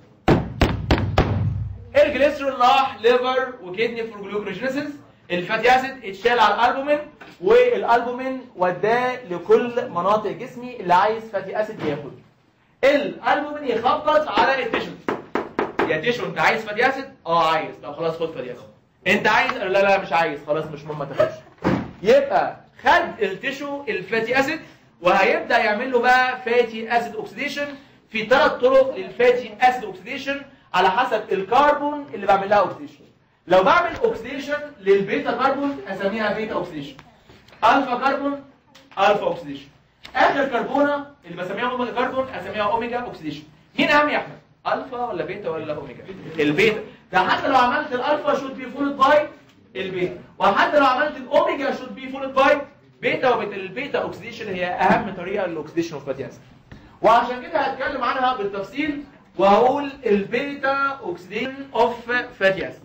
الجليسرول راح ليفر وكدني فور جلوكوجينيسيس الفاتي اسيد اتشال على الالبومين والالبومين وداه لكل مناطق جسمي اللي عايز فاتي اسيد ياخد الالبومين يخبط على التيشو يا تيشو انت عايز فاتي اسيد اه عايز طب خلاص خد فاتي اسيد انت عايز لا لا مش عايز خلاص مش مهم ما تاخدش يبقى خد التيشو الفاتي اسيد وهيبدا يعمل له بقى فاتي اسيد اوكسيديشن في ثلاث طرق للفاتي اسيد اوكسيديشن على حسب الكربون اللي بعمل لها اوكسيديشن لو بعمل اوكسيديشن للبيتا كربون اسميها بيتا اوكسيديشن الفا كربون الفا اوكسيديشن اخر كربونه اللي بسميها اوميجا كربون اسميها اوميجا اوكسيديشن مين اهم يا احمد الفا ولا بيتا ولا اوميجا البيتا ده حتى لو عملت الالفا شود بي فولد باي البيتا وحتى لو عملت الاوميجا شود بي فولد باي بيتا وبيتا البيتا اوكسيديشن هي اهم طريقه للاكسيديشن اوف فاتي اسيد وعشان كده هتكلم عنها بالتفصيل وهقول البيتا اوكسيديشن اوف فاتي اسيد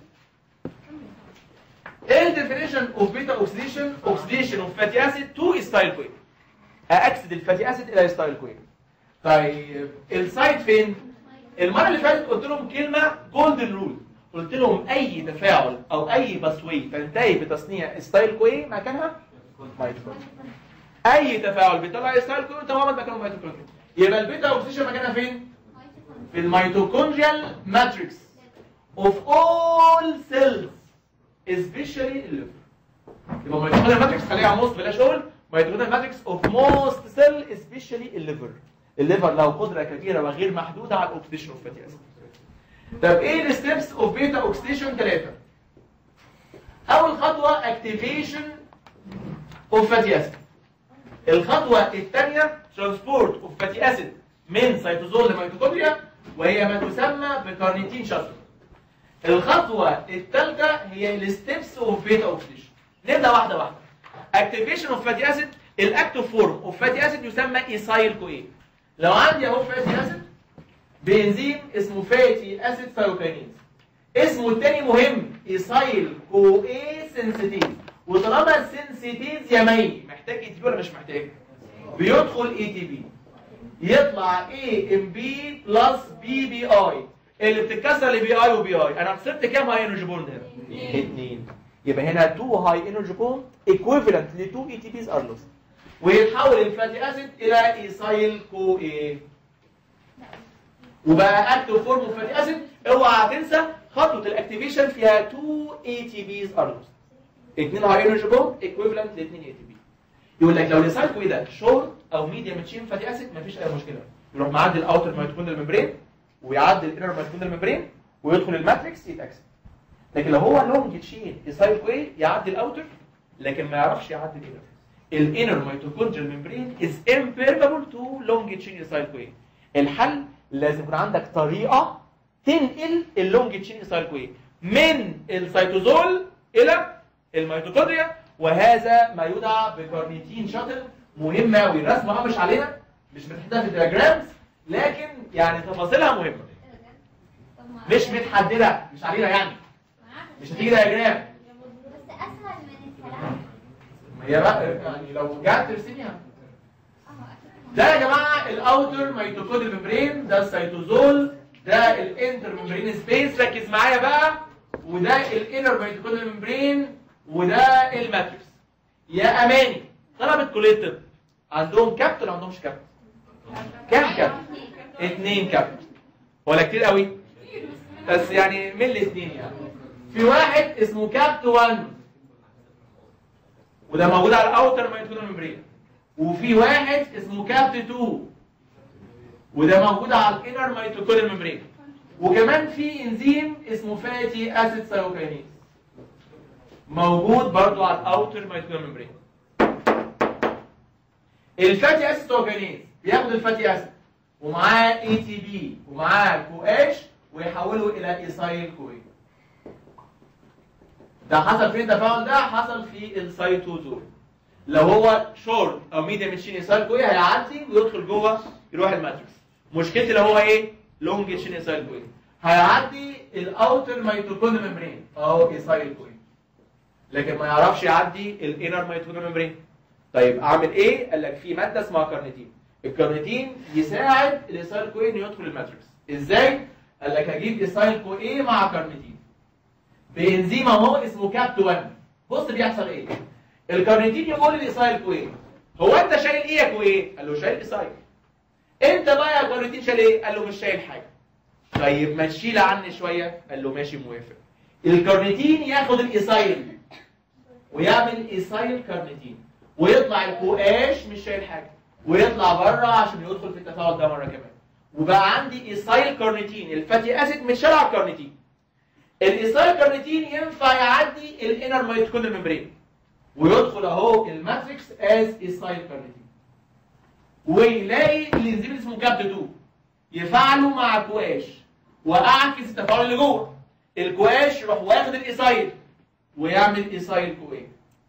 ايه الديفينيشن اوف بيتا اوكسيديشن اوكسيديشن اوف فاتي اسيد تو ستايل كوين اكسد الفاتي اسيد الى ستايل كوين طيب السايت فين المره اللي فاتت قلت لهم كلمه جولدن رول قلت لهم اي تفاعل او اي باسوي تنتهي بتصنيع ستايل كوين مكانها ميتوكوندريا اي تفاعل بيطلع ستايل كوين تماما مكانه ميتوكوندريا يبقى البيتا اوكسيديشن مكانها فين في الميتوكوندريال ماتريكس of all cells especially الليفر يبقى ميتوكوندريال ماتريكس خليها على موست بلاش اقول ميتوكوندريال ماتريكس of most cell especially الليفر الليفر له قدره كبيره وغير محدوده على الاكسيديشن اوف فاتي اسيد طب ايه الستبس اوف بيتا اوكسيديشن 3 اول خطوه اكتيفيشن اوف فاتي اسيد الخطوه الثانيه ترانسبورت اوف فاتي اسيد من سيتوزول لميتوكوندريا وهي ما تسمى بكارنيتين شاتل الخطوه الثالثه هي الستبس اوف بيتا اوكسيديشن نبدا واحده واحده اكتيفيشن اوف فاتي اسيد الاكتيف فورم اوف فاتي اسيد يسمى ايسايل كوين لو عندي اهو فاتي اسيد بنزيم اسمه فاتي اسيد ثايوكينيز اسمه الثاني مهم ايسايل كو اي سنسيتيز وطالما السنسيتيز يا مي محتاج اي تي بي ولا مش محتاج بيدخل اي تي بي يطلع اي ام بي بلس بي بي اي اللي بتتكسر لبي اي وبي اي انا خسرت كام هاي انرجي بوند هنا اثنين يبقى هنا 2 هاي انرجي بوند ايكويفالنت ل 2 اي تي بيز ار لوست ويتحول الفاتي اسيد الى ايسايل كو اي وبقى اكتف فورم اوف فاتي اسيد اوعى تنسى خطوه الاكتيفيشن فيها 2 اي تي بيز ار لوست 2 هاي انرجي بوند ايكويفالنت ل 2 اي تي بي يقول لك لو الايسايل كو ده شورت او ميديوم تشين فاتي اسيد مفيش اي مشكله يروح معدي الاوتر ميتوكوندريال ممبرين ويعدي الانر ميتوكوندريال ممبرين ويدخل الماتريكس يتاكسد لكن لو هو لونج تشين ايسايل كو يعدي الاوتر لكن ما يعرفش يعدي الانر الانر ميتوكوندريال ممبرين از امبيرمبل تو لونج تشين ايسايل كو الحل لازم يكون عندك طريقه تنقل اللونج تشين ايسايل كو من السيتوزول الى الميتوكوندريا وهذا ما يدعى بكارنيتين شاتل مهمه قوي الرسمه اه مش علينا مش بتحطها في الدياجرامز لكن يعني تفاصيلها مهمه مش متحدده مش علينا يعني مش هتيجي دياجرام بس اسهل من الكلام ما هي بقى يعني لو جات ترسميها ده يا جماعه الاوتر ميتوكوندريال ممبرين ده السيتوزول ده الانتر ممبرين سبيس ركز معايا بقى وده الانر ميتوكوندريال ممبرين وده الماتريكس يا اماني طلبه كليه الطب عندهم كابت ولا عندهمش كابت كام كابت اتنين كابت ولا كتير قوي بس يعني من الاثنين يعني في واحد اسمه كابت 1 وده موجود على الاوتر ميتوكوندريال ممبرين وفي واحد اسمه كابت 2 وده موجود على الانر ميتوكوندريال ممبرين وكمان في انزيم اسمه فاتي اسيد سايوكينيز موجود برضو على الاوتر ميتوكوندريال ممبرين الفاتي اسيد اوكانيز بياخد الفاتي اسيد ومعاه اي تي بي ومعاه كو اتش ويحوله الى ايسايل كوي ده حصل فين التفاعل ده حصل في السيتوزول لو هو شورت او ميديم تشين ايسايل كوي هيعدي ويدخل جوه يروح الماتريكس مشكلتي لو هو ايه لونج تشين ايسايل كوي هيعدي الاوتر ميتوكوندريال ممبرين اهو ايسايل كوي لكن ما يعرفش يعدي الانر ميتوكوندريال ممبرين طيب اعمل ايه قال لك في ماده اسمها كارنيتين الكارنيتين يساعد الايسايل كوي انه يدخل الماتريكس ازاي قال لك هجيب ايسايل كوي مع كارنيتين بانزيم اهو اسمه كابت 1 بص بيحصل ايه الكارنيتين يقول للايسايل كوي هو انت شايل ايه يا كوي قال له شايل ايسايل انت بقى يا كارنيتين شايل ايه قال له مش شايل حاجه طيب ما تشيل عني شويه قال له ماشي موافق الكارنيتين ياخد الايسايل ويعمل ايسايل كارنيتين ويطلع الكواش مش شايل حاجه ويطلع بره عشان يدخل في التفاعل ده مره كمان وبقى عندي ايسايل كارنيتين الفاتي اسيد متشال على الكارنيتين الايسايل كارنيتين ينفع يعدي الانر ميتوكوندريال ممبرين ويدخل اهو الماتريكس از ايسايل كارنيتين ويلاقي الانزيم اسمه كابت 2 يفعله مع كواش واعكس التفاعل اللي جوه الكواش يروح واخد الايسايل ويعمل ايسايل كوي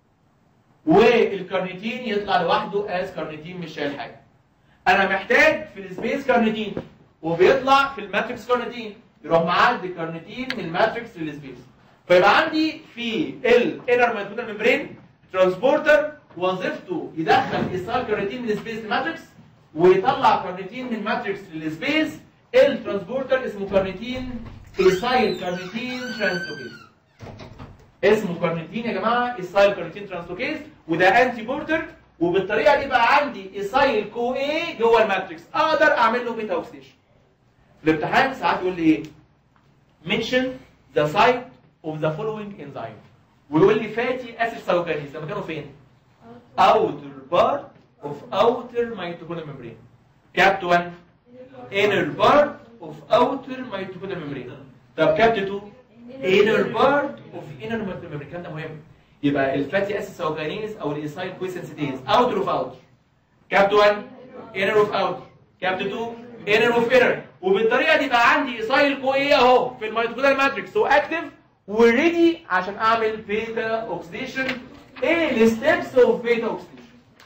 والكارنيتين يطلع لوحده از كارنيتين مش شايل حاجه انا محتاج في السبيس كارنيتين وبيطلع في الماتريكس كارنيتين يروح معدي كارنيتين من الماتريكس للسبيس فيبقى عندي في الانر ميتوكوندريال ممبرين ترانسبورتر وظيفته يدخل ايسايل كارنيتين من السبيس للماتريكس ويطلع كارنيتين من الماتريكس للسبيس الترانسبورتر اسمه كارنيتين ايسايل كارنيتين ترانسلوكيز اسمه كارنيتين يا جماعه ايسايل كارنيتين ترانسلوكيز وده انتي بورتر وبالطريقه دي بقى عندي ايسايل كو اي جوه الماتريكس اقدر اعمل له بيتا اوكسيديشن الامتحان ساعات يقول لي ايه mention the site of the following enzyme ويقول لي فاتي اسيد سايوكانيز ده مكانه فين outer part of outer mitochondrial membrane كابت 1 inner part of outer mitochondrial membrane طب كابت 2 inner part of inner mitochondrial membrane الكلام ده مهم يبقى الفاتي اسيد سايوكانيز او الايسايل كويسنسيتيز outer of outer كابت 1 inner of outer كابت 2 inner of inner وبالطريقه دي بقى عندي ايسايل كو ايه اهو في الميتوكوندريال ماتريكس هو اكتف وريدي عشان اعمل بيتا اوكسيديشن ايه الستبس اوف بيتا اوكسيديشن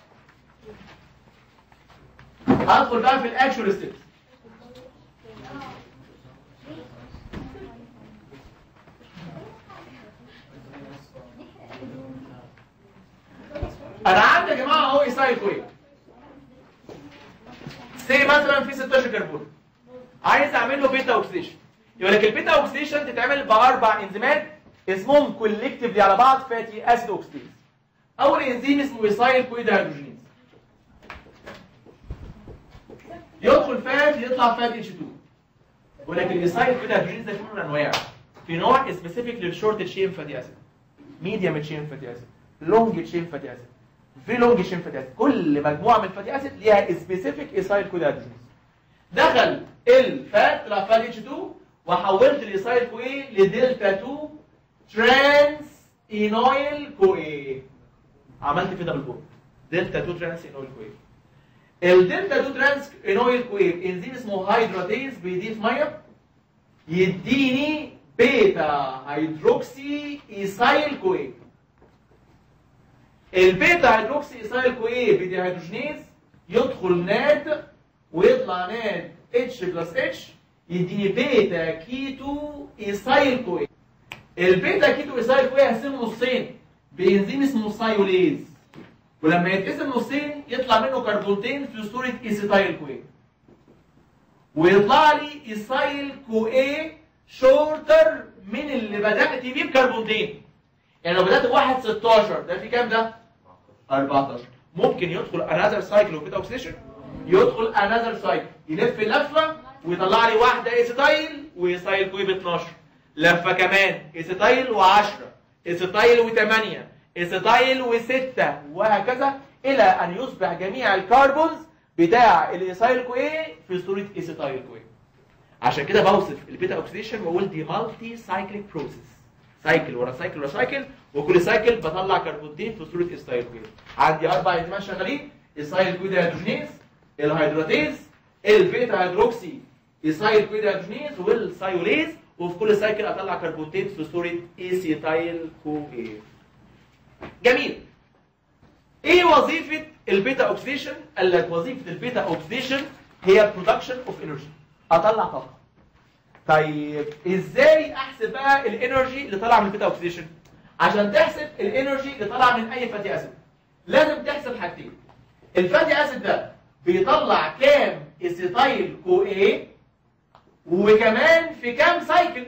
هدخل بقى في الاكشوال ستبس انا عندي يا جماعه اهو ايسايل كو ايه سي مثلا في 16 كربون عايز اعمل له بيتا اوكسيديشن يقول لك البيتا اوكسيديشن تتعمل باربع انزيمات اسمهم كولكتيفلي على بعض فاتي اسيد اوكسيديز اول انزيم اسمه ايسايل كويد هيدروجينيز يدخل فات يطلع فات اتش 2 يقول لك الايسايل كويد هيدروجينيز ده فيه من انواع في نوع سبيسيفيك للشورت تشين فاتي اسيد ميديوم تشين فاتي اسيد لونج تشين فاتي اسيد في لونج تشين فاتي اسيد كل مجموعه من الفاتي اسيد ليها سبيسيفيك ايسايل كويد هيدروجينيز دخل الفات طلع فات اتش 2 وحولت الايسايل كوي لدلتا 2 ترانس اينويل كوي عملت كده بالبورد دلتا 2 ترانس اينويل كوي الدلتا 2 ترانس اينويل كوي انزيم اسمه هيدراتيز بيضيف ميه يديني بيتا هيدروكسي ايسايل كوي البيتا هيدروكسي ايسايل كوي بدي هيدروجينيز يدخل ناد ويطلع ناد اتش بلس اتش يديني بيتا كيتو ايسايل كوي البيتا كيتو ايسايل كوي هقسمه نصين بانزيم اسمه سايوليز ولما يتقسم نصين يطلع منه كربونتين في صوره ايسيتايل كوي ويطلع لي ايسايل كوي شورتر من اللي بدات بيه بكربونتين يعني لو بدات بواحد 16 ده في كام ده 14 ممكن يدخل انذر سايكل وبيتا اوكسيشن يدخل انذر سايكل يلف لفه ويطلع لي واحده ايسيتايل وايسايل كوي ب 12 لفه كمان ايسيتايل و10 ايسيتايل و8 ايسيتايل و6 وهكذا الى ان يصبح جميع الكربونز بتاع الايسايل كوي في صوره ايسيتايل كوي عشان كده بوصف البيتا اوكسيديشن واقول دي مالتي سايكليك بروسيس سايكل ورا سايكل ورا سايكل وكل سايكل بطلع كربونتين في صوره استايل كويد عندي اربع انزيمات شغالين السايل كويد هيدروجينيز الهيدراتيز البيتا هيدروكسي السايل كويد هيدروجينيز والسايوليز وفي كل سايكل اطلع كربونتين في صوره ايسيتايل كو اي جميل ايه وظيفه البيتا اوكسيديشن قال لك وظيفه البيتا اوكسيديشن هي برودكشن اوف انرجي اطلع طاقه طيب ازاي احسب بقى الانرجي اللي طالعه من البيتا اوكسيديشن عشان تحسب الانرجي اللي طالعه من اي فاتي اسيد لازم تحسب حاجتين الفاتي اسيد ده بيطلع كام اسيتايل كو اي وكمان في كام سايكل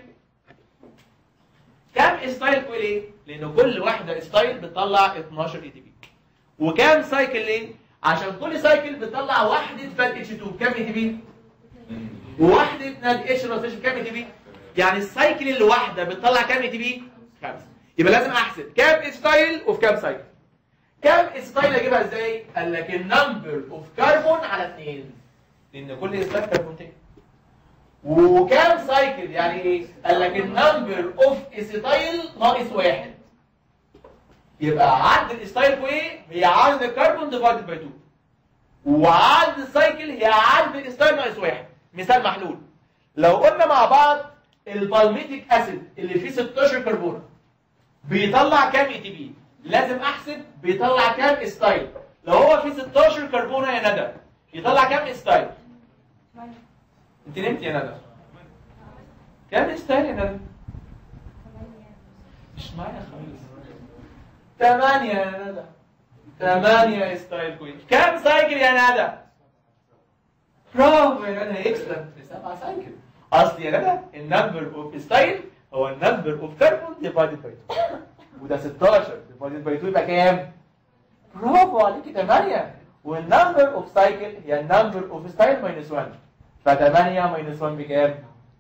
كام اسيتايل كو اي لان كل واحده اسيتايل بتطلع 12 اي تي بي وكام سايكل ليه عشان كل سايكل بتطلع وحده فات اتش 2 كام اي تي بي وواحده ناد اتش روتيشن كام اي تي بي يعني السايكل الواحده بتطلع كام اي تي بي خمسه يبقى لازم احسب كام ستايل وفي كام سايكل كام ستايل اجيبها ازاي قال لك النمبر اوف كربون على 2 لان كل ستايل كربونتين وكام سايكل يعني ايه قال لك النمبر اوف اسيتايل ناقص واحد يبقى عدد الاستايل كو ايه هي عدد الكربون ديفايدد باي 2 وعدد السايكل هي عدد الاستايل ناقص واحد مثال محلول لو قلنا مع بعض البالميتيك اسيد اللي فيه 16 كربون بيطلع كام اي تي بي لازم احسب بيطلع كام استايل لو هو فيه 16 كربونه يا ندى يطلع كام استايل انت نمت يا ندى كام استايل يا ندى مش معايا خالص ثمانية يا ندى ثمانية ستايل كوين كم سايكل يا ندى برافو يا ندى يكسب في سبعة سايكل اصل يا ندى النمبر اوف ستايل هو النمبر اوف كربون ديفايدد باي 2 وده 16 ديفايدد باي 2 يبقى كام برافو عليكي 8 والنمبر اوف سايكل هي النمبر اوف ستايل ماينس 1 ف 8 ماينس 1 بكام؟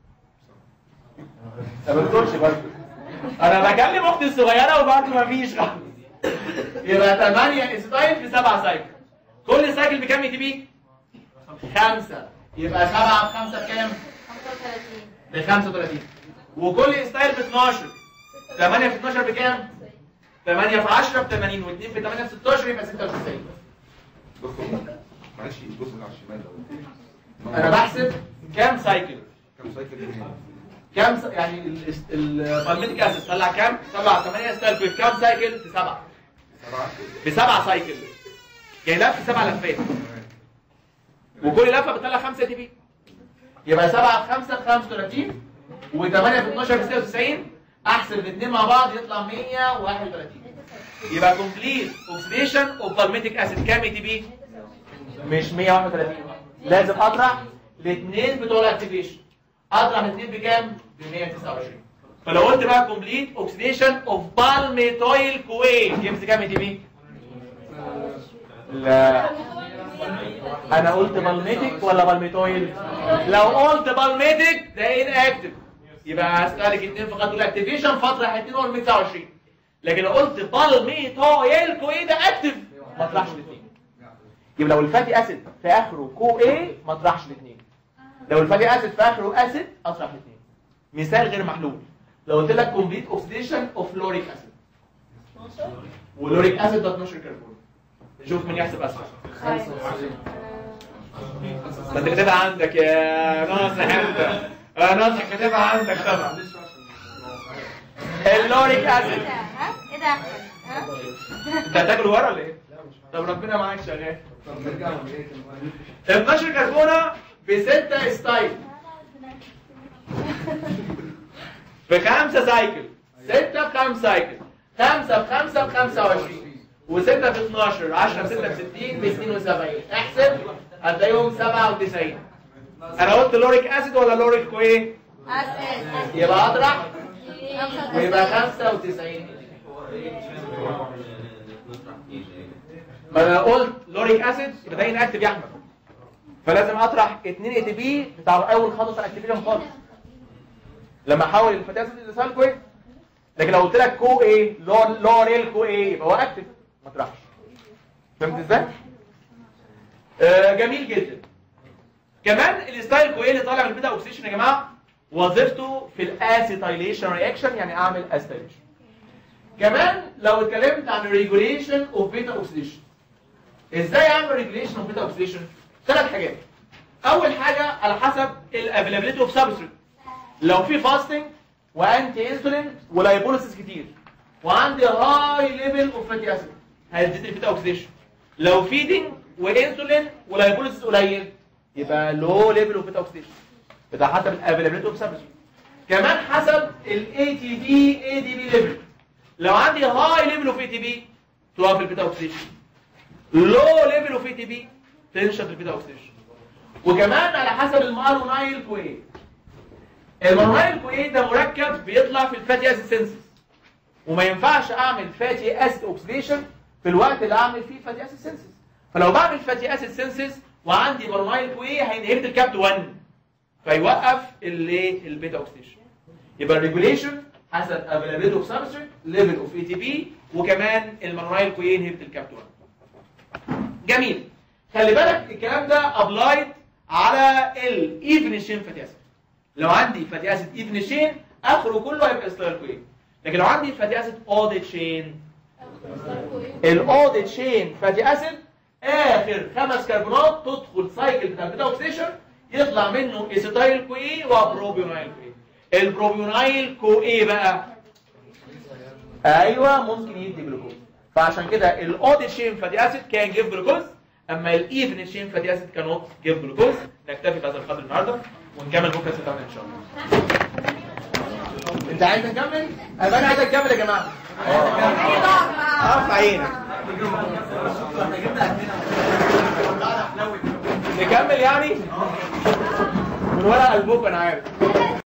ما بتقولش برضه انا بكلم اختي الصغيره وبرضه ما فيش خالص يبقى 8 ستايل في 7 سايكل كل سايكل بكام تي بي؟ 5 يبقى 7 في 5 بكام؟ 35 ب 35 وكل ستايل ب 12 8 في 12 بكام؟ 8 في 10 ب 80 و2 في 8 في 16 يبقى 96 دكتور معلش الجزء اللي على الشمال ده انا بحسب كام سايكل؟ كم سايكل هنا؟ كام س... يعني البالميتيك اسيد طلع كام؟ طلع 8 ستايل في كام سايكل؟ في 7 سبعة بسبع سايكل يعني لف سبع لفات وكل لفه بتطلع 5 تي بي يبقى 7 في 5 ب 35 و8 في 12 ب 96 احسب الاثنين مع بعض يطلع 131 يبقى كومبليت اوكسيديشن اوف بالميتيك اسيد كام تي بي؟ مش 131 لازم اطرح الاثنين بتوع الاكتيفيشن اطرح الاثنين بكام؟ ب 129 فلو قلت بقى كومبليت اوكسيديشن اوف بالميتويل كوين يمسك كام تي بي؟ لا انا قلت بالميتيك ولا بالميتويل؟ لو قلت بالميتيك ده ان اكتف يبقى هسألك اتنين فقط دول اكتيفيشن فترة اتنين ولا 129 لكن لو قلت بالميتويل كوين ده اكتف ما اطرحش الاثنين يبقى لو الفاتي اسيد في اخره كو اي ما اطرحش الاثنين لو الفاتي اسيد في اخره اسيد اطرح الاثنين مثال غير محلول لو قلت لك كومبليت اوكسيديشن اوف لوريك اسيد ولوريك اسيد ده 12 كربون نشوف مين يحسب اسرع ما انت كاتبها عندك يا ناصح انت يا ناصح كاتبها عندك طبعا اللوريك اسيد ها ايه ده ها انت هتاكل ورا ولا ايه؟ طب ربنا معاك شغال طب نرجع لإيه 12 كربونه في 6 ستايل في 5 سايكل 6 في 5 سايكل 5 في 5 ب 25 و6 في 12 10 في 6 ب 60 ب 72 احسب هتلاقيهم 97 انا قلت لوريك اسيد ولا لوريك كو ايه؟ اسد يبقى اطرح ويبقى 95 ما انا قلت لوريك اسيد يبقى ده انكتف يا احمد فلازم اطرح 2 اي تي بي بتاع اول خطوه الاكتيفيشن خالص لما احول الفتي اسيد لسال كويس لكن لو قلت لك كو ايه لور لوريل كو ايه يبقى هو اكتف ما اطرحش فهمت ازاي؟ آه جميل جدا كمان الستايل كو ايه اللي طالع من البيتا اوكسيشن يا جماعه وظيفته في الاسيتايليشن رياكشن يعني اعمل اسيتايليشن كمان لو اتكلمت عن ريجوليشن اوف بيتا اوكسيديشن ازاي اعمل ريجوليشن اوف بيتا اوكسيديشن ثلاث حاجات اول حاجه على حسب الافيلابيلتي اوف سبستريت لو في فاستنج وانتي انسولين ولايبوليسيس كتير وعندي هاي ليفل اوف فاتي اسيد هيزيد البيتا اوكسيديشن لو فيدنج وانسولين ولايبوليسيس قليل يبقى لو ليفل اوف بيتا اوكسيديشن ده حسب الافيلابيلتي اوف سبستريت كمان حسب الاي تي بي اي دي بي ليفل لو عندي هاي ليفل اوف اي تي بي توقف البيتا اوكسيديشن لو ليفل اوف اي تي بي تنشط البيتا اوكسيديشن وكمان على حسب المارونايل كويه المارونايل كويه ده مركب بيطلع في الفاتي اسيد سينسز وما ينفعش اعمل فاتي اسيد اوكسيديشن في الوقت اللي اعمل فيه فاتي اسيد سينسز فلو بعمل فاتي اسيد سينسز وعندي مارونايل كويه هينهبت الكابت 1 فيوقف اللي البيتا اوكسيديشن يبقى الريجوليشن حسب افيلابيلتي اوف سبستريت ليفل اوف اي تي بي وكمان المارونايل كويه ينهبت الكابت 1 جميل خلي بالك الكلام ده ابلايد على الايفن شين فاتي اسيد لو عندي فاتي اسيد ايفن شين اخره كله هيبقى ستايل كوين لكن لو عندي فاتي اسيد اوديت شين الاوديت شين فاتي اسيد اخر خمس كربونات تدخل سايكل بتاع البيتا اوكسيشن يطلع منه ايسيتايل كوي وبروبيونايل كوي البروبيونايل كو ايه بقى ايوه ممكن يدي جلوكوز فعشان كده الاوديت شين فاتي اسيد كان جيف جلوكوز اما الايفن شين فاتي اسيد كانوت جيف جلوكوز نكتفي بهذا القدر النهارده ونكمل بكره بتاعنا ان شاء الله انت عايز نكمل؟ انا عايز اكمل يا جماعه اه في عينك نكمل يعني من ورا قلبكم انا عارف